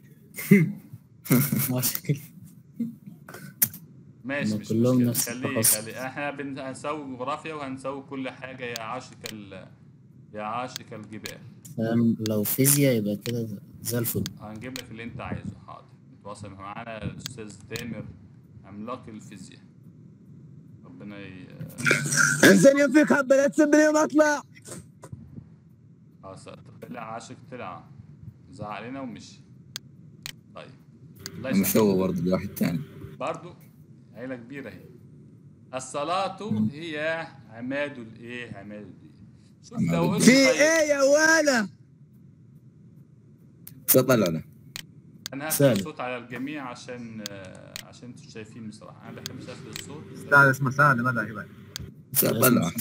[SPEAKER 1] ماشي
[SPEAKER 6] هم
[SPEAKER 1] مش
[SPEAKER 6] كلهم
[SPEAKER 1] مشكلة
[SPEAKER 6] نفس
[SPEAKER 1] خليه
[SPEAKER 6] التخصص.
[SPEAKER 1] خليه احنا بن- هنسوي جغرافيا وهنسوي كل حاجة يا عاشق ال يا عاشق الجبال
[SPEAKER 6] فاهم لو فيزياء يبقى كده زي الفل
[SPEAKER 1] هنجيب لك اللي انت عايزه حاضر نتواصل معانا الاستاذ تامر عملاق الفيزياء ربنا ي...
[SPEAKER 2] انزين ينفيك حبه لا تسبني يوم اطلع
[SPEAKER 1] اه س- طلع عاشق طلع زعق لنا ومشي طيب الله يسلمك
[SPEAKER 3] مش هو برضه ده واحد تاني
[SPEAKER 1] برضو عيلة كبيرة هي الصلاة هي عماد الايه عماد الدين شوف
[SPEAKER 3] عماد
[SPEAKER 1] لو قلت
[SPEAKER 2] في
[SPEAKER 1] طيب
[SPEAKER 2] ايه يا ولا
[SPEAKER 3] فطلع ده
[SPEAKER 1] انا هقفل
[SPEAKER 6] سالم.
[SPEAKER 1] الصوت على الجميع عشان آه، عشان انتوا شايفين بصراحة انا بحب اقفل الصوت
[SPEAKER 5] استاذ اسمه سالم هذا هبه
[SPEAKER 3] طلع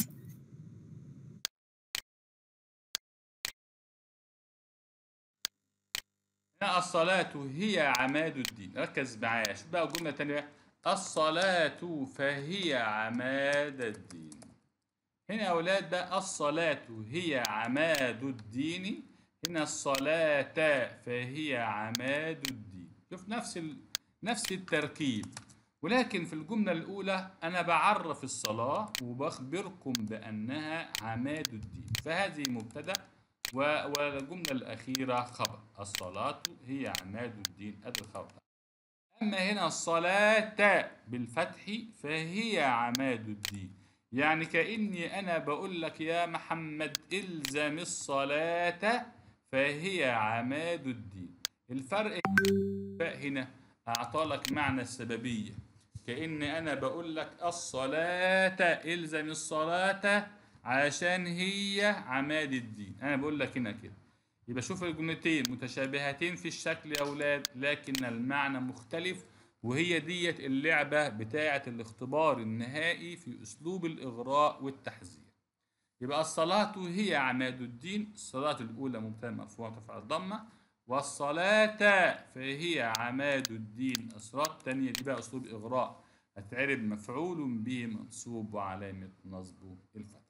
[SPEAKER 1] هنا الصلاة هي عماد الدين ركز معايا شوف بقى الجملة التانية الصلاة فهي عماد الدين هنا يا أولاد بقى الصلاة هي عماد الدين هنا الصلاة فهي عماد الدين شوف نفس ال... نفس التركيب ولكن في الجملة الأولى أنا بعرف الصلاة وبخبركم بأنها عماد الدين فهذه مبتدأ و- والجملة الأخيرة خبر الصلاة هي عماد الدين أدي الخبر أما هنا الصلاة بالفتح فهي عماد الدين يعني كأني أنا بقول لك يا محمد إلزم الصلاة فهي عماد الدين الفرق بقى هنا أعطى لك معنى السببية كأن أنا بقول لك الصلاة إلزم الصلاة عشان هي عماد الدين أنا بقول لك هنا كده يبقى شوف الجملتين متشابهتين في الشكل يا أولاد لكن المعنى مختلف وهي ديت اللعبة بتاعة الاختبار النهائي في أسلوب الإغراء والتحذير يبقى الصلاة هي عماد الدين الصلاة الأولى مبتدأ مرفوع تفعل الضمة والصلاة فهي عماد الدين الصلاة الثانية دي بقى أسلوب إغراء هتعرب مفعول به منصوب وعلامة نصبه الفتح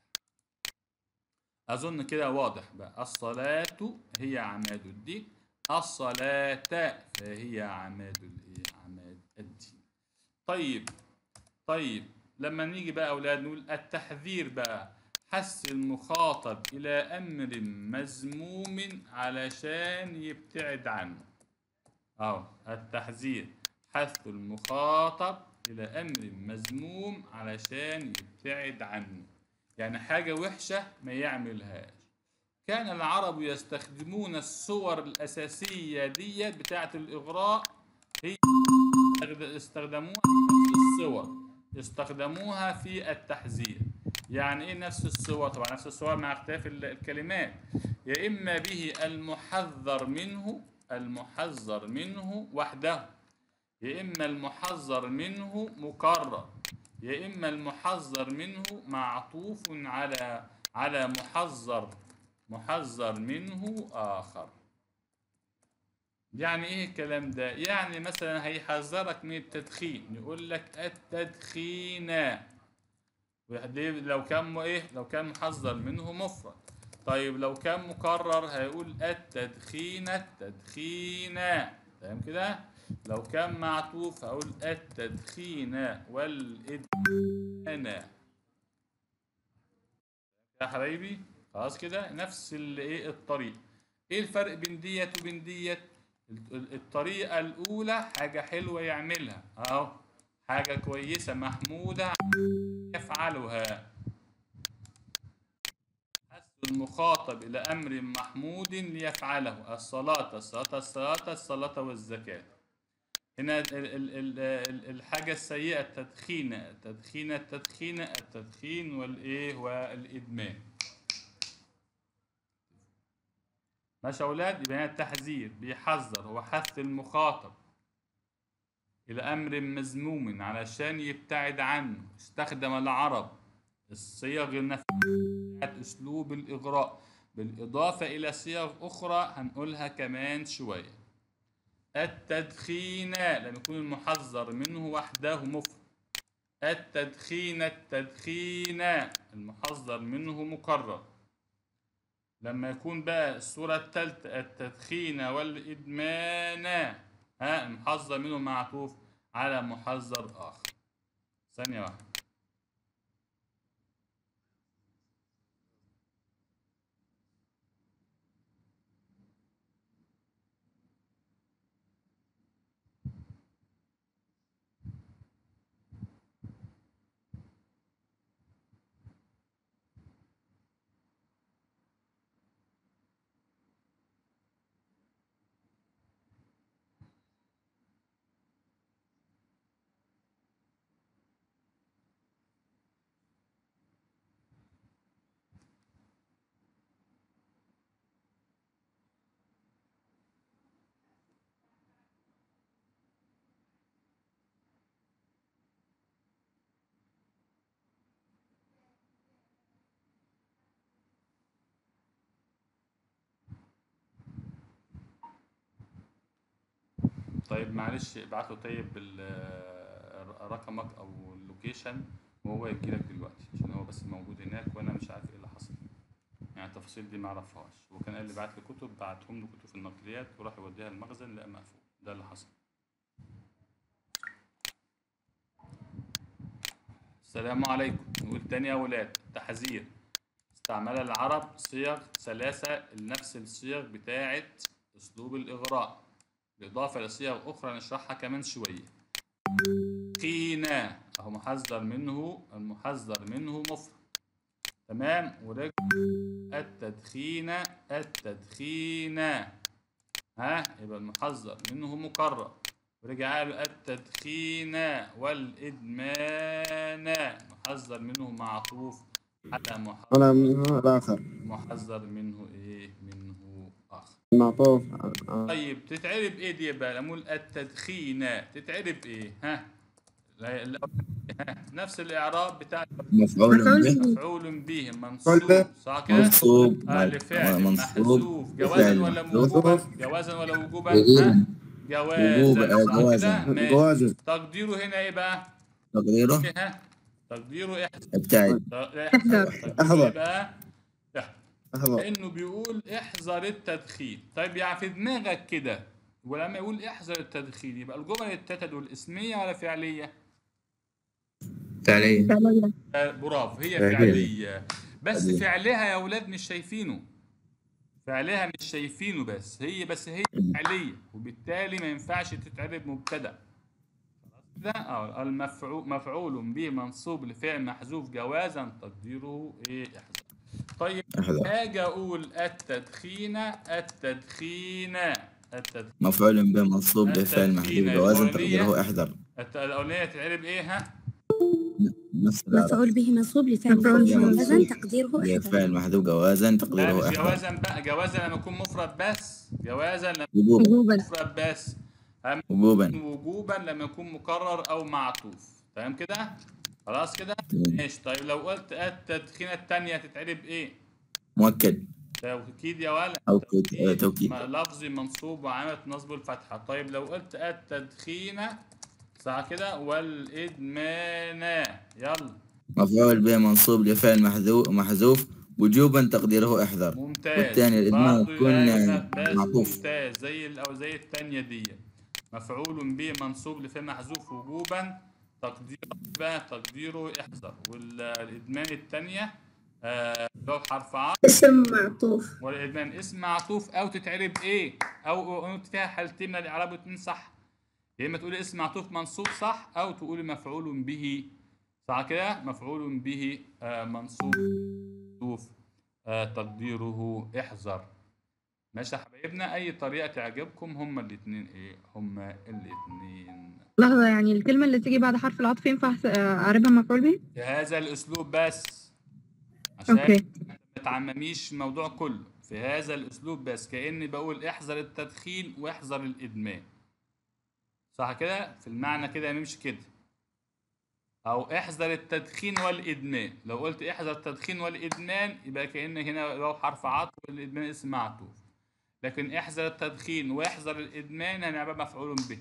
[SPEAKER 1] أظن كده واضح بقى الصلاة هي عماد الدين الصلاة فهي عماد الإيه؟ عماد الدين طيب طيب لما نيجي بقى أولاد نقول التحذير بقى حث المخاطب إلى أمر مذموم علشان يبتعد عنه أهو التحذير حث المخاطب إلى أمر مذموم علشان يبتعد عنه يعني حاجة وحشة ما يعملهاش كان العرب يستخدمون الصور الأساسية ديت بتاعة الإغراء هي استخدموها نفس الصور استخدموها في التحذير يعني ايه نفس الصور طبعا نفس الصور مع اختلاف ال- الكلمات يا اما به المحذر منه المحذر منه وحده يا اما المحذر منه مكرر يا اما المحذر منه معطوف على على محذر محذر منه اخر يعني ايه الكلام ده يعني مثلا هيحذرك من التدخين يقول لك التدخين ودي لو كان م- ايه لو كان محذر منه مفرد طيب لو كان مكرر هيقول التدخين التدخين تمام كده لو كان معطوف هقول التدخين والإدمان يا حبايبي خلاص كده نفس الايه الطريق ايه الفرق بين ديت وبين ديت ال- ال- الطريقة الأولى حاجة حلوة يعملها أهو حاجة كويسة محمودة يفعلها حث المخاطب إلى أمر محمود ليفعله الصلاة الصلاة الصلاة الصلاة والزكاة هنا ال ال ال ال الحاجة السيئة التدخين التدخين التدخين التدخين والإيه والإدمان ماشي يا أولاد يبقى هنا التحذير بيحذر هو حث المخاطب إلى أمر مذموم علشان يبتعد عنه استخدم العرب الصيغ النفسية بتاعت أسلوب الإغراء بالإضافة إلى صيغ أخرى هنقولها كمان شوية التدخين لما يكون المحذر منه وحده مفرد التدخين التدخين المحذر منه مكرر لما يكون بقى الصورة الثالثة التدخين والإدمان ها المحذر منه معطوف على محذر آخر ثانية واحدة طيب معلش ابعت له طيب ال- رقمك او اللوكيشن وهو يجي لك دلوقتي عشان هو بس موجود هناك وانا مش عارف ايه اللي حصل يعني التفاصيل دي ما اعرفهاش هو كان قال لي بعت لي كتب بعتهم له كتب النقليات وراح يوديها المخزن لقى مقفول ده اللي حصل السلام عليكم نقول تاني يا ولاد تحذير استعمل العرب صيغ ثلاثة لنفس الصيغ بتاعة أسلوب الإغراء بالإضافة لصيغ أخرى نشرحها كمان شوية قينا أهو محذر منه المحذر منه مفرد تمام ورجع التدخين التدخين ها يبقى المحذر منه مكرر ورجع له التدخين والإدمان محذر منه معطوف على محذر
[SPEAKER 2] أنا منه الآخر
[SPEAKER 1] محذر منه إيه منه آخر
[SPEAKER 2] معطوف آه.
[SPEAKER 1] طيب تتعرب ايه دي بقى نقول التدخين تتعرب ايه ها لا لا ها نفس الاعراب بتاع
[SPEAKER 3] مفعول به
[SPEAKER 1] مفعول به منصوب صح كده
[SPEAKER 3] منصوب
[SPEAKER 1] آه لفعل
[SPEAKER 3] منصوب
[SPEAKER 1] محذوف جوازا
[SPEAKER 3] بفعل
[SPEAKER 1] ولا
[SPEAKER 3] محذوف.
[SPEAKER 1] وجوبا جوازا ولا وجوبا
[SPEAKER 3] وجوبا.
[SPEAKER 1] ها
[SPEAKER 3] وجوبا،
[SPEAKER 1] جوازا
[SPEAKER 3] آه،
[SPEAKER 1] صح كده
[SPEAKER 3] جوازا.
[SPEAKER 1] ماشي.
[SPEAKER 2] جوازا
[SPEAKER 1] تقديره هنا ايه بقى
[SPEAKER 3] تقديره
[SPEAKER 1] ها تقديره احذر
[SPEAKER 3] ابتعد
[SPEAKER 1] احذر تقديره
[SPEAKER 2] احذر.
[SPEAKER 1] إيه بقى احذر
[SPEAKER 2] أحضر
[SPEAKER 1] كانه بيقول احذر التدخين طيب يعني في دماغك كده ولما يقول احذر التدخين يبقى الجمل التلاته دول اسميه ولا فعليه
[SPEAKER 3] فعليا
[SPEAKER 7] فعليا
[SPEAKER 1] آه، برافو هي
[SPEAKER 2] فعلية.
[SPEAKER 1] فعليه بس
[SPEAKER 3] فعلية.
[SPEAKER 1] فعلها يا اولاد مش شايفينه فعلها مش شايفينه بس هي بس هي فعليه وبالتالي ما ينفعش تتعرب مبتدا خلاص كده اه المفعول مفعول به منصوب لفعل محذوف جوازا تقديره ايه احذر طيب
[SPEAKER 3] احذر
[SPEAKER 1] اجي اقول التدخين التدخين التدخين
[SPEAKER 3] مفعول به منصوب بفعل محذوف
[SPEAKER 1] التدخين
[SPEAKER 3] جوازا
[SPEAKER 1] الأولية.
[SPEAKER 3] تقديره احذر
[SPEAKER 1] الت- الاولانيه تتعرب ايه ها
[SPEAKER 3] نفس العرب
[SPEAKER 7] مفعول به منصوب لفعل
[SPEAKER 3] مفعول به
[SPEAKER 7] محذوف
[SPEAKER 3] منصوب.
[SPEAKER 7] جوازا تقديره احذر
[SPEAKER 3] فعل محذوف جوازا
[SPEAKER 1] لا
[SPEAKER 3] تقديره
[SPEAKER 1] مش
[SPEAKER 3] احذر
[SPEAKER 1] جوازا بقى جوازا لما يكون مفرد بس جوازا لما
[SPEAKER 3] وجوبا
[SPEAKER 7] وجوبا
[SPEAKER 1] يكون مفرد بس أما
[SPEAKER 3] وجوبا
[SPEAKER 1] وجوبا لما يكون مكرر او معطوف تمام كده خلاص كده
[SPEAKER 3] تمام.
[SPEAKER 1] ماشي طيب لو قلت التدخين الثانيه تتعرب ايه
[SPEAKER 3] مؤكد
[SPEAKER 1] توكيد يا ولد
[SPEAKER 3] او كت- آه، توكيد
[SPEAKER 1] ما- لفظي منصوب وعلامة نصبه الفتحة طيب لو قلت التدخين صح كده والإدمان يلا
[SPEAKER 3] مفعول به منصوب لفعل محذوف محذوف وجوبا تقديره احذر
[SPEAKER 1] ممتاز
[SPEAKER 3] والثاني الإدمان
[SPEAKER 1] برضو
[SPEAKER 3] يكون
[SPEAKER 1] يا بس
[SPEAKER 3] معطوف.
[SPEAKER 1] ممتاز زي ال- او زي الثانيه دي مفعول به منصوب لفعل محذوف وجوبا تقديره بقى تقديره احذر والادمان الثانيه آه لو حرف عطف
[SPEAKER 9] اسم معطوف
[SPEAKER 1] والادمان اسم معطوف او تتعرب ايه او أو فيها حالتين من الاعراب واتنين صح يا اما تقولي اسم معطوف منصوب صح او تقولي مفعول به صح كده مفعول به آه منصوب معطوف آه تقديره احذر ماشي يا حبايبنا اي طريقه تعجبكم هما الاثنين ايه هما الاثنين
[SPEAKER 9] لحظة يعني الكلمة اللي تيجي بعد حرف العطف ينفع أحس- أعربها مفعول به؟
[SPEAKER 1] بهذا الاسلوب بس عشان
[SPEAKER 9] أوكي
[SPEAKER 1] ما تعمميش الموضوع كله في هذا الاسلوب بس كاني بقول احذر التدخين واحذر الادمان صح كده في المعنى كده نمشي كده او احذر التدخين والادمان لو قلت احذر التدخين والادمان يبقى كان هنا لو حرف عطف والادمان اسم معطوف لكن احذر التدخين واحذر الادمان هنبقى مفعول به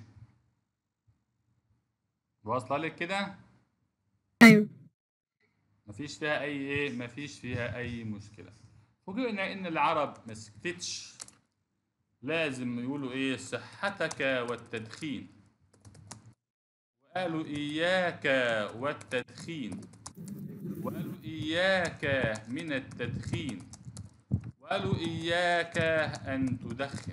[SPEAKER 1] واصله لك كده
[SPEAKER 9] أيوه
[SPEAKER 1] مفيش فيها اي ايه مفيش فيها اي مشكله فوجئنا ان العرب ما سكتتش لازم يقولوا ايه صحتك والتدخين وقالوا اياك والتدخين وقالوا اياك من التدخين وقالوا اياك ان تدخن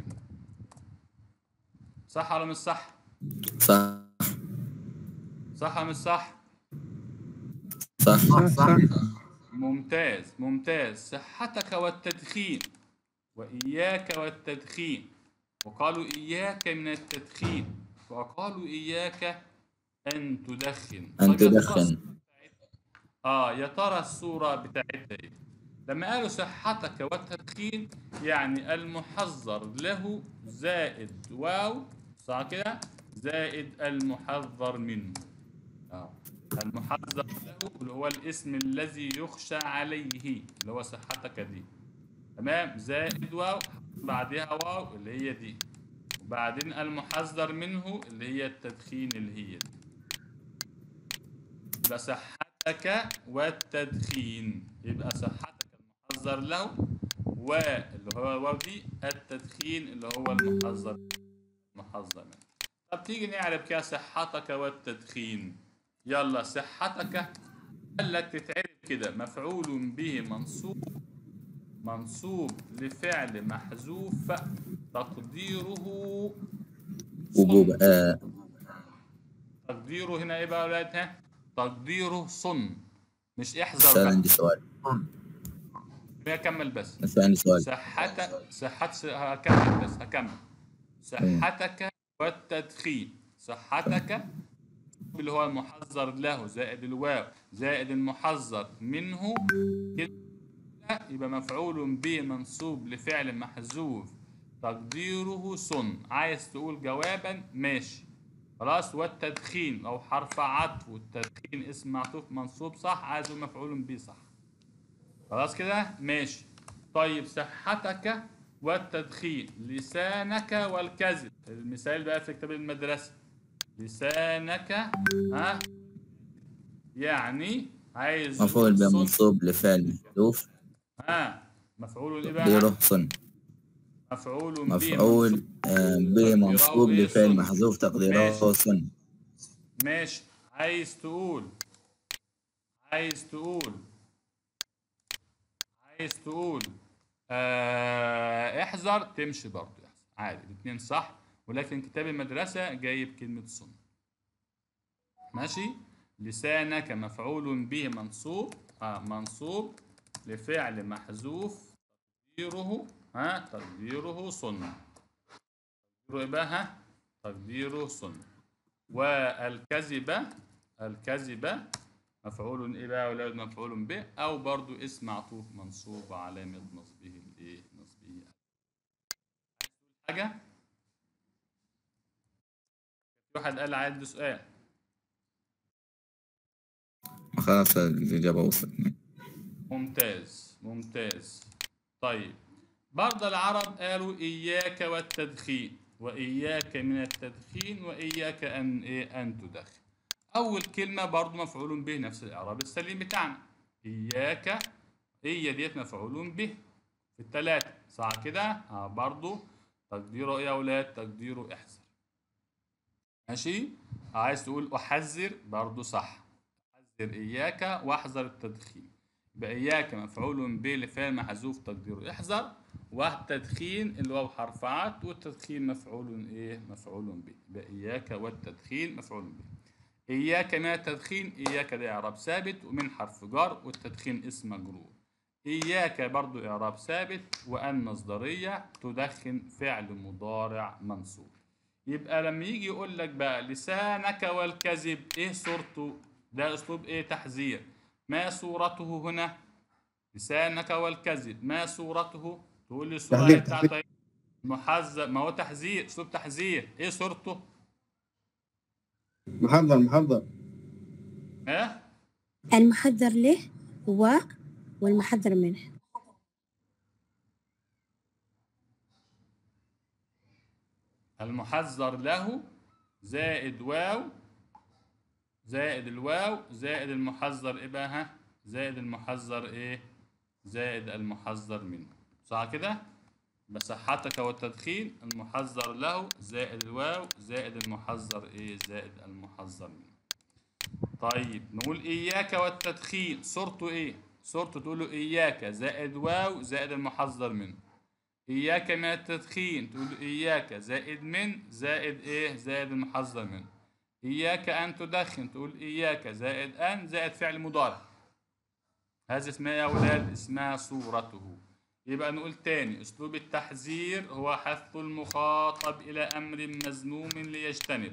[SPEAKER 1] صح ولا مش صح
[SPEAKER 3] صح
[SPEAKER 1] صح ولا مش صح
[SPEAKER 3] صح
[SPEAKER 2] صح صح
[SPEAKER 1] ممتاز ممتاز صحتك والتدخين وإياك والتدخين وقالوا إياك من التدخين وقالوا إياك أن تدخن
[SPEAKER 3] أن
[SPEAKER 1] طيب يا ترى
[SPEAKER 3] تدخن
[SPEAKER 1] آه يا ترى الصورة بتاعتها إيه؟ لما قالوا صحتك والتدخين يعني المحذر له زائد واو صح كده؟ زائد المحذر منه آه. المحذر له اللي هو الاسم الذي يخشى عليه اللي هو صحتك دي تمام زائد واو بعدها واو اللي هي دي وبعدين المحذر منه اللي هي التدخين اللي هي دي يبقى صحتك والتدخين يبقى صحتك المحذر له واللي هو الواو دي التدخين اللي هو المحذر المحذر منه طب تيجي نعرف كده صحتك والتدخين يلا صحتك قال لك تتعرف كده مفعول به منصوب منصوب لفعل محذوف تقديره
[SPEAKER 3] وجوب
[SPEAKER 1] صن.
[SPEAKER 3] آه
[SPEAKER 1] تقديره هنا ايه بقى يا ولاد ها تقديره صن مش احذر
[SPEAKER 3] بس
[SPEAKER 1] بقى
[SPEAKER 3] عندي سؤال
[SPEAKER 1] خليني اكمل بس
[SPEAKER 3] بس عندي سؤال
[SPEAKER 1] صحتك صحت هكمل بس هكمل صحتك والتدخين صحتك اللي هو المحذر له زائد الواو زائد المحذر منه كده يبقى مفعول به منصوب لفعل محذوف تقديره صن عايز تقول جوابا ماشي خلاص والتدخين او حرف عطف والتدخين اسم معطوف منصوب صح عايز تقول مفعول به صح خلاص كده ماشي طيب صحتك والتدخين لسانك والكذب المثال بقى في كتاب المدرسة لسانك ها يعني عايز
[SPEAKER 3] مفعول
[SPEAKER 1] يقول
[SPEAKER 3] به
[SPEAKER 1] صن-
[SPEAKER 3] منصوب لفعل محذوف
[SPEAKER 1] ها مفعول ايه بقى
[SPEAKER 3] تقديره صن
[SPEAKER 1] مفعول به
[SPEAKER 3] مفعول
[SPEAKER 1] منصوب.
[SPEAKER 3] آه، به منصوب
[SPEAKER 1] إيه؟
[SPEAKER 3] لفعل
[SPEAKER 1] صن.
[SPEAKER 3] محذوف تقديره
[SPEAKER 1] ماشي.
[SPEAKER 3] صن
[SPEAKER 1] ماشي عايز تقول عايز تقول عايز تقول آه احذر تمشي برضه احذر عادي الاثنين صح ولكن كتاب المدرسة جايب كلمة صن ماشي لسانك مفعول به منصوب آه منصوب لفعل محذوف تقديره ها تقديره صن تقديره ايه بقى ها تقديره صن والكذبة الكذبة مفعول ايه بقى يا ولاد مفعول به او برضو اسم معطوف منصوب علامة نصبه الايه نصبه حاجة في واحد قال عنده سؤال
[SPEAKER 3] خلاص الإجابة وصلت
[SPEAKER 1] ممتاز ممتاز طيب برضه العرب قالوا إياك والتدخين وإياك من التدخين وإياك أن إيه أن تدخن أول كلمة برضه مفعول به نفس الإعراب السليم بتاعنا إياك هي ديت مفعول به في التلاتة صح كده اه برضو تقديره ايه يا اولاد تقديره احذر ماشي عايز تقول احذر برضو صح احذر اياك واحذر التدخين يبقى اياك مفعول به لفعل محذوف تقديره احذر والتدخين اللي هو حرف عط والتدخين مفعول ايه مفعول به يبقى اياك والتدخين مفعول به إياك من التدخين إياك ده إعراب ثابت ومن حرف جر والتدخين اسم مجرور إياك برضو إعراب ثابت وأن مصدرية تدخن فعل مضارع منصوب يبقى لما يجي يقول لك بقى لسانك والكذب إيه صورته ده أسلوب إيه تحذير ما صورته هنا لسانك والكذب ما صورته تقول لي الصورة
[SPEAKER 10] تحذير،
[SPEAKER 1] بتاعته إيه؟ محذر ما هو تحذير أسلوب تحذير إيه صورته
[SPEAKER 10] محضر محضر
[SPEAKER 1] ها
[SPEAKER 7] المحذر له و والمحذر منه
[SPEAKER 1] المحذر له زائد واو زائد الواو زائد المحذر ايه بقى ها زائد المحذر ايه زائد المحذر منه صح كده بصحتك والتدخين المحذر له زائد الواو زائد المحذر ايه زائد المحذر منه طيب نقول اياك والتدخين صورته ايه صورته تقول له اياك زائد واو زائد المحذر منه إياك من التدخين تقول إياك زائد من زائد إيه زائد المحذر منه إياك أن تدخن تقول إياك زائد أن زائد فعل مضارع هذا اسمها يا أولاد اسمها صورته يبقى نقول تاني أسلوب التحذير هو حث المخاطب إلى أمر مذموم ليجتنب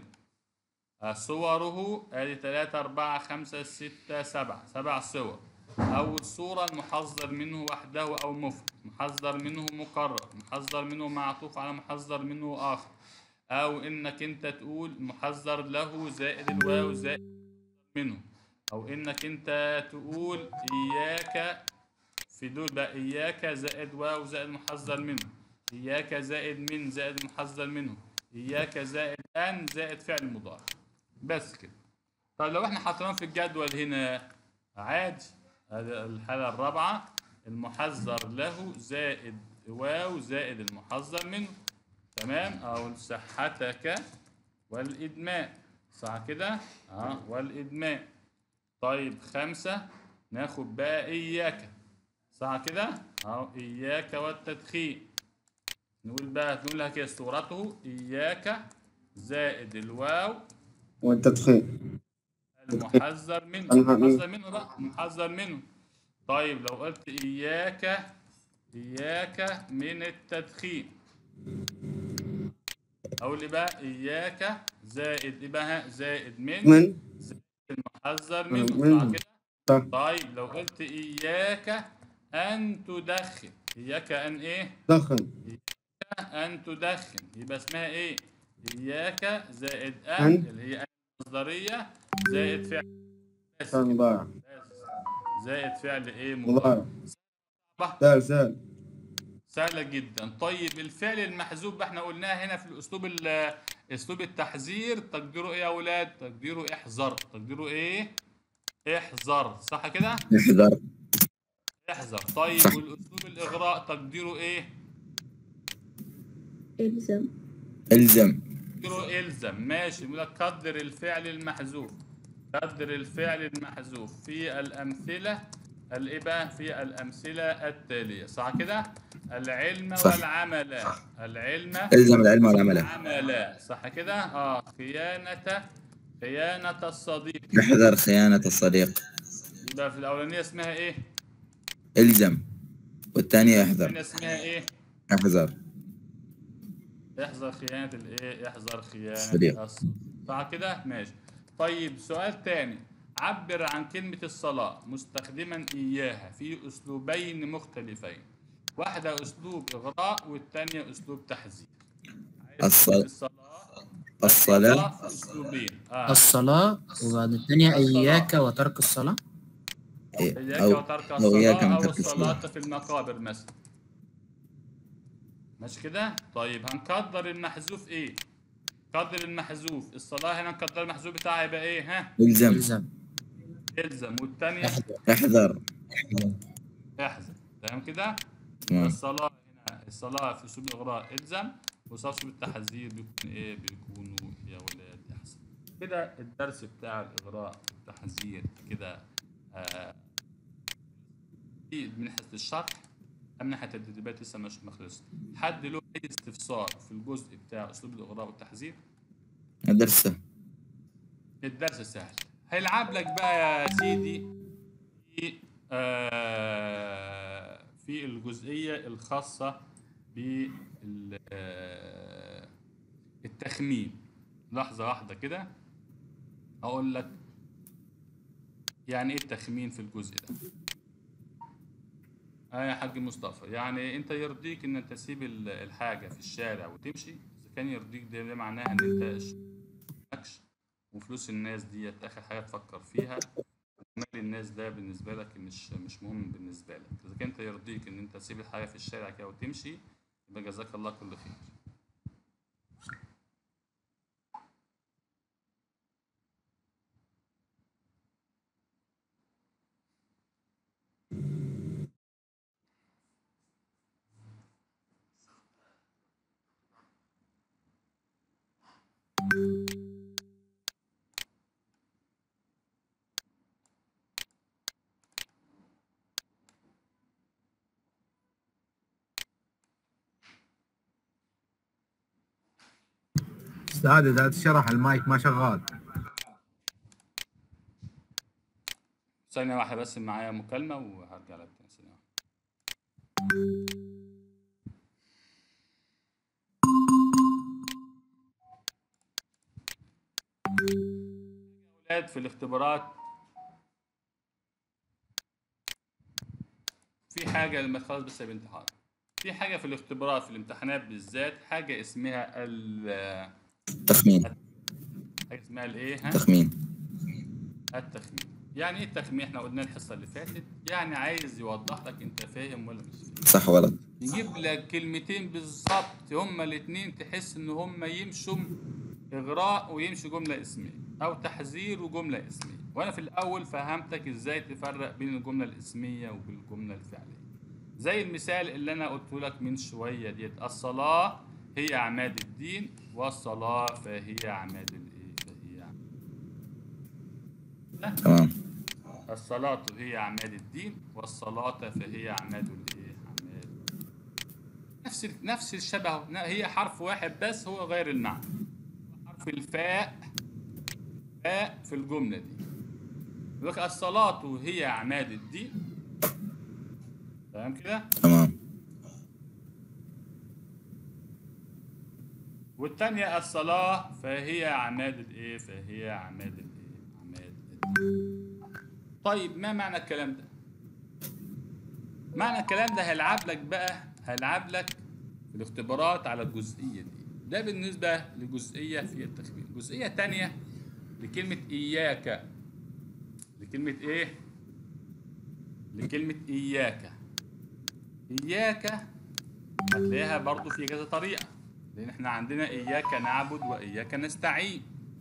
[SPEAKER 1] صوره ادي 3 4 5 6 7 سبع صور أول صورة المحذر منه وحده أو مفرد محذر منه مكرر محذر منه معطوف على محذر منه آخر أو إنك أنت تقول محذر له زائد الواو زائد منه أو إنك أنت تقول إياك في دول بقى إياك زائد واو زائد محذر منه إياك زائد من زائد محذر منه إياك زائد أن زائد فعل مضارع بس كده طب لو احنا حاطينهم في الجدول هنا عادي هذه الحالة الرابعة المحذر له زائد واو زائد المحذر منه تمام أو صحتك والإدمان صح كده؟ اه والإدمان طيب خمسة ناخد بقى إياك صح كده؟ أهو إياك والتدخين نقول بقى نقولها كده صورته إياك زائد الواو
[SPEAKER 10] والتدخين
[SPEAKER 1] المحذر منه
[SPEAKER 10] المح-
[SPEAKER 1] المحذر منه بقى المحذر منه طيب لو قلت إياك إياك من التدخين أقول لي بقى إياك زائد إيه بقى زائد من
[SPEAKER 10] من
[SPEAKER 1] المحذر
[SPEAKER 10] من-
[SPEAKER 1] منه صح
[SPEAKER 10] منه.
[SPEAKER 1] كده
[SPEAKER 10] صح
[SPEAKER 1] طيب لو قلت إياك أن تدخن إياك أن إيه
[SPEAKER 10] دخن
[SPEAKER 1] أن تدخن يبقى اسمها إيه إياك زائد أن
[SPEAKER 10] أن.
[SPEAKER 1] اللي هي أن المصدرية زائد فعل
[SPEAKER 10] كان مضارع
[SPEAKER 1] زائد فعل ايه مضارع
[SPEAKER 10] مضارع سال سال
[SPEAKER 1] سهلة جدا طيب الفعل المحذوف بقى احنا قلناه هنا في الاسلوب ال- اسلوب التحذير تقديره ايه يا اولاد تقديره احذر تقديره ايه احذر صح كده
[SPEAKER 3] احذر
[SPEAKER 1] احذر طيب
[SPEAKER 3] صح.
[SPEAKER 1] والاسلوب الاغراء تقديره ايه
[SPEAKER 7] إلزم
[SPEAKER 3] الزم
[SPEAKER 1] تقديره الزم ماشي يقول لك قدر الفعل المحذوف قدر الفعل المحذوف في الامثله الايه بقى في الامثله التاليه صح كده العلم
[SPEAKER 3] صح.
[SPEAKER 1] والعمل العلم
[SPEAKER 3] الزم العلم والعمل
[SPEAKER 1] عمل صح كده اه خيانه خيانه الصديق
[SPEAKER 3] احذر خيانة الصديق
[SPEAKER 1] يبقى في الاولانيه اسمها ايه
[SPEAKER 3] الزم والثانية
[SPEAKER 1] الثانيه
[SPEAKER 3] احذر
[SPEAKER 1] اسمها ايه
[SPEAKER 3] احذر
[SPEAKER 1] احذر خيانة الايه؟ احذر خيانة
[SPEAKER 3] صديق.
[SPEAKER 1] الصديق. صح كده؟ ماشي. طيب سؤال تاني عبر عن كلمة الصلاة مستخدما إياها في أسلوبين مختلفين. واحدة أسلوب إغراء والتانية أسلوب تحذير. عايز
[SPEAKER 3] الص-
[SPEAKER 1] تقول الصلاة
[SPEAKER 3] الصلاة
[SPEAKER 1] في أسلوبين. آه.
[SPEAKER 6] الصلاة وبعد الثانية إياك وترك الصلاة
[SPEAKER 3] إيه،
[SPEAKER 1] إياك
[SPEAKER 3] أو
[SPEAKER 1] وترك
[SPEAKER 3] أو إياك
[SPEAKER 1] الصلاة
[SPEAKER 3] من
[SPEAKER 1] أو
[SPEAKER 3] ترك
[SPEAKER 1] الصلاة
[SPEAKER 3] الصلاة
[SPEAKER 1] في المقابر مثلا. ماشي كده؟ طيب هنقدر المحذوف إيه؟ قدر المحذوف الصلاة هنا نقدر المحذوف بتاعها يبقى إيه؟ ها؟
[SPEAKER 3] الزم
[SPEAKER 6] إلزم
[SPEAKER 1] الزم والثانية
[SPEAKER 3] احذر
[SPEAKER 1] احذر تمام كده
[SPEAKER 3] تمام
[SPEAKER 1] الصلاة هنا الصلاة في أسلوب الإغراء الزم وصف أسلوب التحذير بيكون إيه بيكونوا يا ولاد احذر كده الدرس بتاع الإغراء والتحذير كده آه في من ناحية الشرح أم من ناحية التدريبات لسه مش ما خلصش حد له أي استفسار في الجزء بتاع أسلوب الإغراء والتحذير
[SPEAKER 3] الدرس سهل.
[SPEAKER 1] الدرس سهل هيلعب لك بقى يا سيدي في آه في الجزئية الخاصة بالتخمين لحظة واحدة كده أقول لك يعني إيه التخمين في الجزء ده آه يا حاج مصطفى يعني أنت يرضيك إن أنت تسيب ال- الحاجة في الشارع وتمشي إذا كان يرضيك ده, ده معناها إن أنت ماكش وفلوس الناس ديت اخر حاجه تفكر فيها مال الناس ده بالنسبه لك مش مش مهم بالنسبه لك اذا كان انت يرضيك ان انت تسيب الحاجه في الشارع كده وتمشي يبقى جزاك الله كل خير
[SPEAKER 5] استاذ اذا تشرح المايك ما شغال
[SPEAKER 1] ثانيه واحده بس معايا مكالمه وهرجع لك تاني ثانيه واحدة. اولاد في الاختبارات في حاجه لما خلاص بس يا بنت حاضر في حاجه في الاختبارات في الامتحانات بالذات حاجه اسمها ال
[SPEAKER 3] تخمين
[SPEAKER 1] حاجه اسمها الايه ها
[SPEAKER 3] تخمين
[SPEAKER 1] التخمين يعني ايه التخمين احنا قلنا الحصه اللي فاتت يعني عايز يوضح لك انت فاهم ولا مش فاهم
[SPEAKER 3] صح غلط
[SPEAKER 1] يجيب لك كلمتين بالظبط هما الاتنين تحس ان هما يمشوا اغراء ويمشوا جمله اسميه او تحذير وجمله اسميه وانا في الاول فهمتك ازاي تفرق بين الجمله الاسميه والجمله الفعليه زي المثال اللي انا قلته لك من شويه ديت الصلاه هي عماد الدين والصلاه فهي عماد الايه فهي عماد لا
[SPEAKER 3] تمام
[SPEAKER 1] الصلاة هي عماد الدين والصلاة فهي عماد الايه؟ عماد نفس ال- نفس الشبه ن- هي حرف واحد بس هو غير المعنى حرف الفاء فاء في الجملة دي يقول لك الصلاة هي عماد الدين تمام كده؟
[SPEAKER 3] تمام
[SPEAKER 1] والتانية الصلاة فهي عماد الايه؟ فهي عماد الايه؟ عماد الدين. طيب ما معنى الكلام ده؟ معنى الكلام ده هيلعب لك بقى هيلعب لك في الاختبارات على الجزئية دي. ده بالنسبة لجزئية في التخمين. جزئية تانية لكلمة إياك. لكلمة إيه؟ لكلمة إياك. إياك هتلاقيها برضو في كذا طريقة. لأن إحنا عندنا إياك نعبد وإياك نستعين.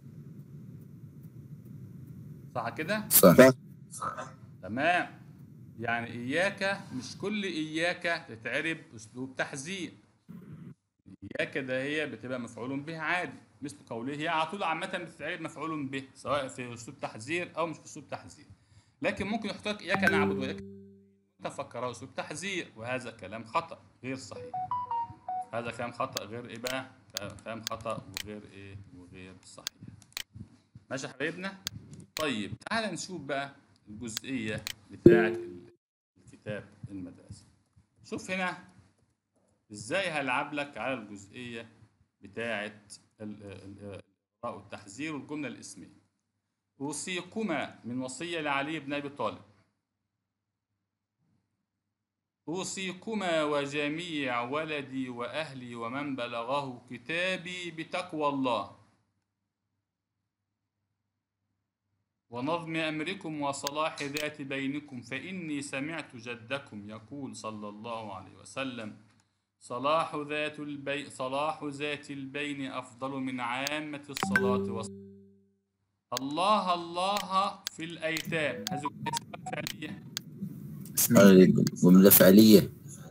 [SPEAKER 1] صح كده؟
[SPEAKER 3] صح
[SPEAKER 1] تمام يعني إياك مش كل إياك تتعرب أسلوب تحذير إياك ده هي بتبقى مفعول به عادي مثل قوله هي على طول عامة بتتعرب مفعول به سواء في أسلوب تحذير أو مش في أسلوب تحذير لكن ممكن يحط لك إياك نعبد وإياك تفكره أسلوب تحذير وهذا كلام خطأ غير صحيح هذا كلام خطأ غير إيه بقى؟ كلام خطأ وغير إيه؟ وغير صحيح ماشي يا حبايبنا؟ طيب تعال نشوف بقى الجزئية بتاعة الكتاب المدرسي شوف هنا ازاي هلعب لك على الجزئية بتاعة ال- ال- الإغراء والتحذير والجملة الاسمية أوصيكما من وصية لعلي بن أبي طالب أوصيكما وجميع ولدي وأهلي ومن بلغه كتابي بتقوى الله ونظم أمركم وصلاح ذات بينكم فإني سمعت جدكم يقول صلى الله عليه وسلم صلاح ذات البي صلاح ذات البين أفضل من عامة الصلاة والصلاة الله الله في الأيتام هذه اسمها فعلية
[SPEAKER 3] جملة فعلية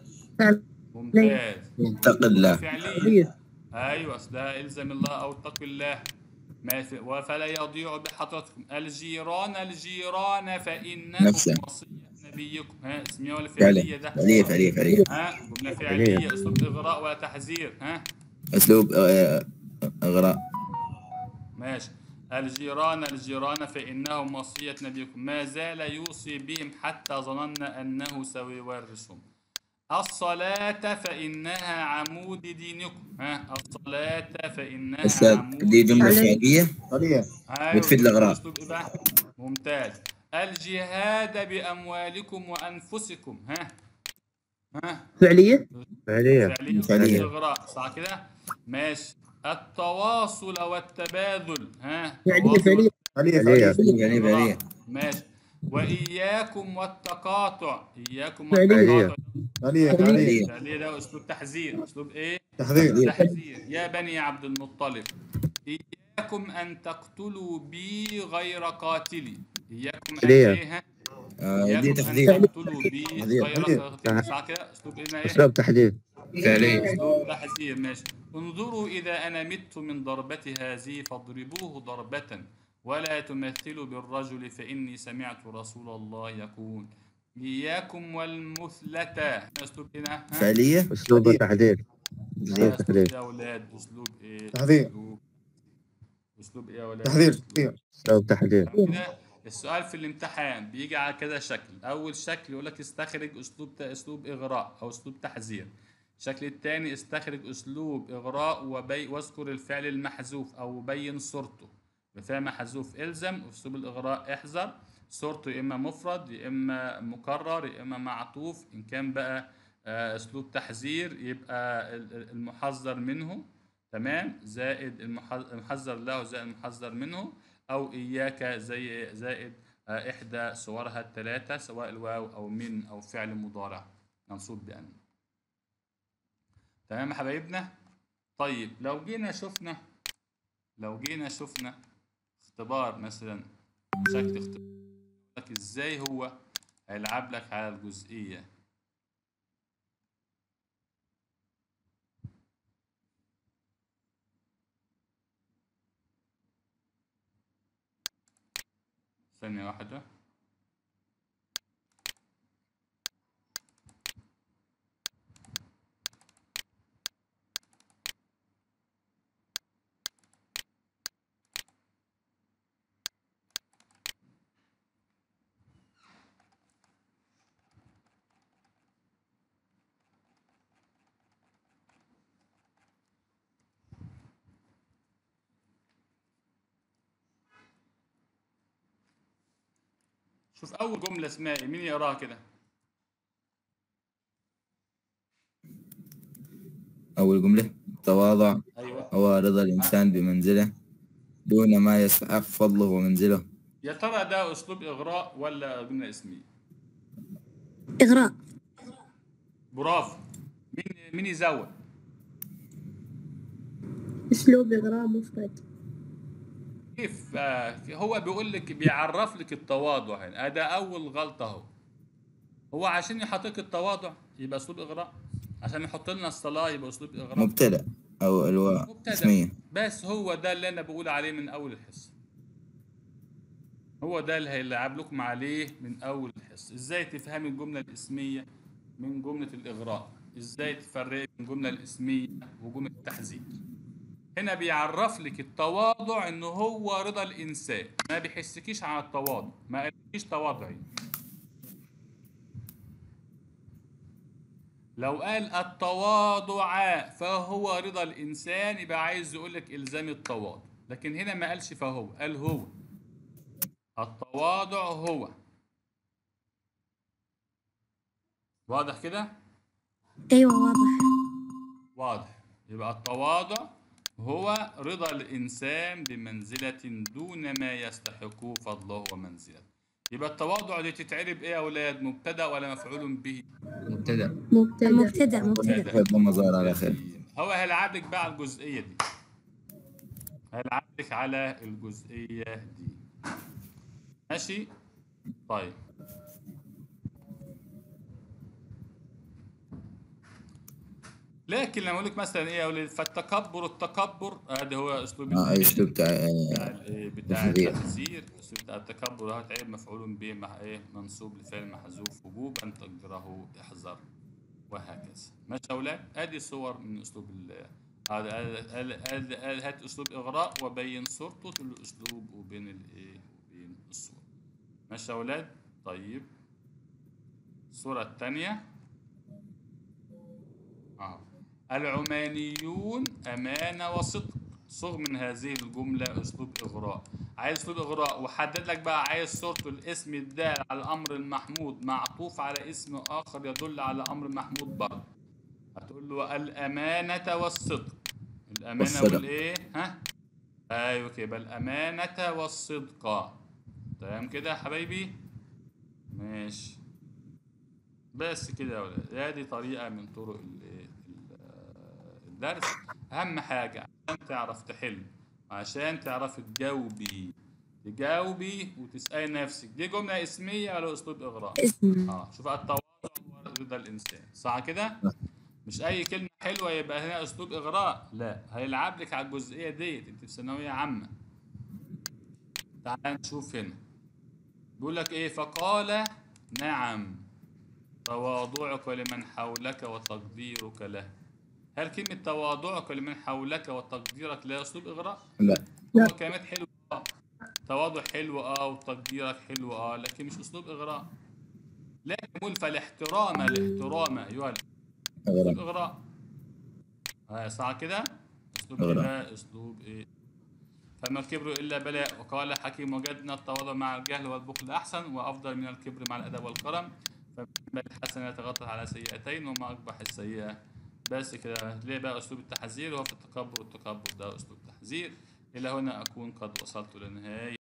[SPEAKER 1] ممتاز
[SPEAKER 3] اتق الله
[SPEAKER 1] فعلية ايوه أصل ده الزم الله او اتق الله ما في وفلا يضيع بحضرتكم الجيران الجيران فانهم
[SPEAKER 3] نفسه.
[SPEAKER 1] وصية نبيكم ها اسمية ولا
[SPEAKER 3] فعلية
[SPEAKER 1] فعلية ده
[SPEAKER 3] فعلية فعلية فعلية
[SPEAKER 1] ها جملة فعلية اسلوب اغراء ولا تحذير ها
[SPEAKER 3] أسلوب آه، إغراء
[SPEAKER 1] ماشي الجيران الجيران فإنهم وصية نبيكم ما زال يوصي بهم حتى ظننا أنه سيورثهم الصلاة فإنها عمود دينكم ها الصلاة فإنها
[SPEAKER 3] أستاذ
[SPEAKER 1] عمود
[SPEAKER 3] دي جملة فعلية
[SPEAKER 10] فعلية
[SPEAKER 1] أيوة،
[SPEAKER 3] بتفيد الإغراء.
[SPEAKER 1] أسلوب إيه بقى؟ ممتاز الجهاد بأموالكم وأنفسكم ها ها
[SPEAKER 2] فعلية
[SPEAKER 4] فعلية
[SPEAKER 1] فعليا
[SPEAKER 3] فعليا.
[SPEAKER 1] الاغراء صح كده ماشي التواصل والتبادل ها
[SPEAKER 2] فعلية
[SPEAKER 1] تواصل
[SPEAKER 2] فعلية
[SPEAKER 10] فعلية
[SPEAKER 4] فعلية.
[SPEAKER 10] فعلية
[SPEAKER 3] فعلية فعلية
[SPEAKER 1] ماشي وإياكم والتقاطع إياكم
[SPEAKER 2] فعلية.
[SPEAKER 1] والتقاطع
[SPEAKER 10] فعلية
[SPEAKER 3] فعلية.
[SPEAKER 10] فعلية
[SPEAKER 1] فعليا ده أسلوب تحذير أسلوب إيه؟
[SPEAKER 10] تحذير
[SPEAKER 1] تحذير يا بني عبد المطلب إياكم أن تقتلوا بي غير قاتلي إياكم أن
[SPEAKER 4] فعليا.
[SPEAKER 1] إيه ها؟
[SPEAKER 3] آه، دي
[SPEAKER 1] إياكم أن
[SPEAKER 3] تحذير
[SPEAKER 1] تقتلوا بي
[SPEAKER 3] تحذير.
[SPEAKER 1] غير
[SPEAKER 10] تحذير.
[SPEAKER 1] قاتلي صح كده أسلوب إيه إيه؟
[SPEAKER 4] أسلوب تحديد
[SPEAKER 3] فعلية
[SPEAKER 1] اسلوب تحذير ماشي انظروا إذا أنا مت من ضربة هذه فاضربوه ضربة ولا تمثلوا بالرجل فإني سمعت رسول الله يقول إياكم والمثلة أسلوب هنا ها؟
[SPEAKER 3] فعلية
[SPEAKER 4] أسلوب تحديد
[SPEAKER 1] ده
[SPEAKER 4] أسلوب
[SPEAKER 1] أسلوب
[SPEAKER 4] تحديد
[SPEAKER 1] يا أولاد أسلوب إيه؟
[SPEAKER 10] تحذير.
[SPEAKER 1] أسلوب أسلوب إيه يا أولاد؟
[SPEAKER 10] تحذير
[SPEAKER 1] أسلوب.
[SPEAKER 10] تحذير
[SPEAKER 4] أسلوب تحديد
[SPEAKER 1] كده السؤال في الامتحان بيجي على كذا شكل اول شكل يقول لك استخرج اسلوب اسلوب اغراء او اسلوب تحذير الشكل الثاني استخرج اسلوب اغراء وبي واذكر الفعل المحذوف او بين صورته بفعل محذوف الزم اسلوب الاغراء احذر صورته يا اما مفرد يا اما مكرر يا اما معطوف ان كان بقى آه، اسلوب تحذير يبقى ال- ال- المحذر منه تمام زائد المح- المحذر له زائد المحذر منه او اياك زي زائد آه، احدى صورها الثلاثه سواء الواو او من او فعل مضارع منصوب بان تمام يا حبايبنا طيب لو جينا شفنا لو جينا شفنا اختبار مثلا شكل اختبار لك ازاي هو هيلعب لك على الجزئيه ثانية واحدة شوف أول جملة اسمها إيه مين يقراها كده
[SPEAKER 3] أول جملة تواضع
[SPEAKER 1] أيوه
[SPEAKER 3] هو رضا الإنسان بمنزله دون ما يستحق فضله ومنزله
[SPEAKER 1] يا ترى ده أسلوب إغراء ولا جملة اسمية
[SPEAKER 7] إغراء
[SPEAKER 1] برافو مين مين يزود
[SPEAKER 9] أسلوب إغراء مفرد
[SPEAKER 1] كيف آه، هو بيقول لك بيعرف لك التواضع هنا آه، ده اول غلطه اهو هو عشان يحطك التواضع يبقى اسلوب اغراء عشان يحط لنا الصلاه يبقى اسلوب اغراء
[SPEAKER 3] مبتدأ أو الواء
[SPEAKER 1] مبتدأ.
[SPEAKER 3] اسمية
[SPEAKER 1] بس هو ده اللي انا بقول عليه من اول الحصه هو ده اللي هيلعب لكم عليه من اول الحصه ازاي تفهمي الجمله الاسميه من جمله الاغراء ازاي تفرقي بين الجمله الاسميه وجمله التحذير هنا بيعرف لك التواضع ان هو رضا الانسان ما بيحسكيش على التواضع ما قالكيش تواضعي لو قال التواضع فهو رضا الانسان يبقى عايز يقول لك الزام التواضع لكن هنا ما قالش فهو قال هو التواضع هو واضح كده
[SPEAKER 7] أيوة واضح
[SPEAKER 1] واضح يبقى التواضع هو رضا الإنسان بمنزلة دون ما يستحق فضله ومنزلته يبقى التواضع دي تتعرب إيه يا أولاد مبتدأ ولا مفعول به؟
[SPEAKER 3] مبتدأ
[SPEAKER 9] مبتدأ
[SPEAKER 7] مبتدأ مبتدأ
[SPEAKER 3] خير ضم ظهر على خير
[SPEAKER 1] هو هيلعب لك بقى على الجزئية دي هيلعب لك على الجزئية دي ماشي؟ طيب لكن لما اقول لك مثلا ايه يا ولد فالتكبر التكبر هذا هو اسلوب
[SPEAKER 3] آه
[SPEAKER 1] الإيه؟
[SPEAKER 3] اسلوب تع...
[SPEAKER 1] بتاع
[SPEAKER 3] آه،
[SPEAKER 1] الايه بتاع
[SPEAKER 3] تحذير.
[SPEAKER 1] التحذير اسلوب بتاع التكبر هو تعيب مفعول به مع ايه منصوب لفعل محذوف وجوبا تقديره احذر وهكذا ماشي يا اولاد ادي صور من اسلوب ال هذا هذا- هذا- هذا- هات اسلوب اغراء وبين صورته في الاسلوب وبين الايه وبين الصور ماشي يا اولاد طيب الصورة الثانية اه العمانيون أمانة وصدق صغ من هذه الجملة أسلوب إغراء عايز أسلوب إغراء وحدد لك بقى عايز صورته الاسم الدال على الأمر المحمود معطوف على اسم آخر يدل على أمر محمود برضه هتقول له الأمانة والصدق الأمانة
[SPEAKER 3] والصدق.
[SPEAKER 1] والإيه ها أيوة كده يبقى الأمانة والصدق تمام كده يا حبايبي ماشي بس كده يا ولاد ادي طريقه من طرق ال- ال- الدرس اهم حاجه عشان تعرف تحل عشان تعرف تجاوبي تجاوبي وتسالي نفسك دي جمله اسميه ولا اسلوب اغراء
[SPEAKER 7] اسم
[SPEAKER 1] اه شوف التواضع هو رضا الانسان صح كده مش اي كلمه حلوه يبقى هنا اسلوب اغراء لا هيلعب لك على الجزئيه ديت انت في ثانويه عامه تعال نشوف هنا بيقول لك ايه فقال نعم تواضعك لمن حولك وتقديرك له هل كلمة تواضعك لمن حولك وتقديرك لا أسلوب إغراء؟
[SPEAKER 3] لا
[SPEAKER 1] هو كلمات حلوة اه تواضع حلو اه وتقديرك حلو اه لكن مش أسلوب إغراء لكن قول فالاحترام الاحترام أيها أسلوب
[SPEAKER 3] غلط.
[SPEAKER 1] إغراء آه صح كده؟ أسلوب
[SPEAKER 3] إغراء.
[SPEAKER 1] إيه؟ أسلوب إيه؟ فما الكبر إلا بلاء وقال حكيم وجدنا التواضع مع الجهل والبخل أحسن وأفضل من الكبر مع الأدب والكرم فما الحسنة يتغطى على سيئتين وما أقبح السيئة بس كده ليه بقى أسلوب التحذير هو في التكبر والتكبر ده أسلوب تحذير إلى هنا أكون قد وصلت لنهاية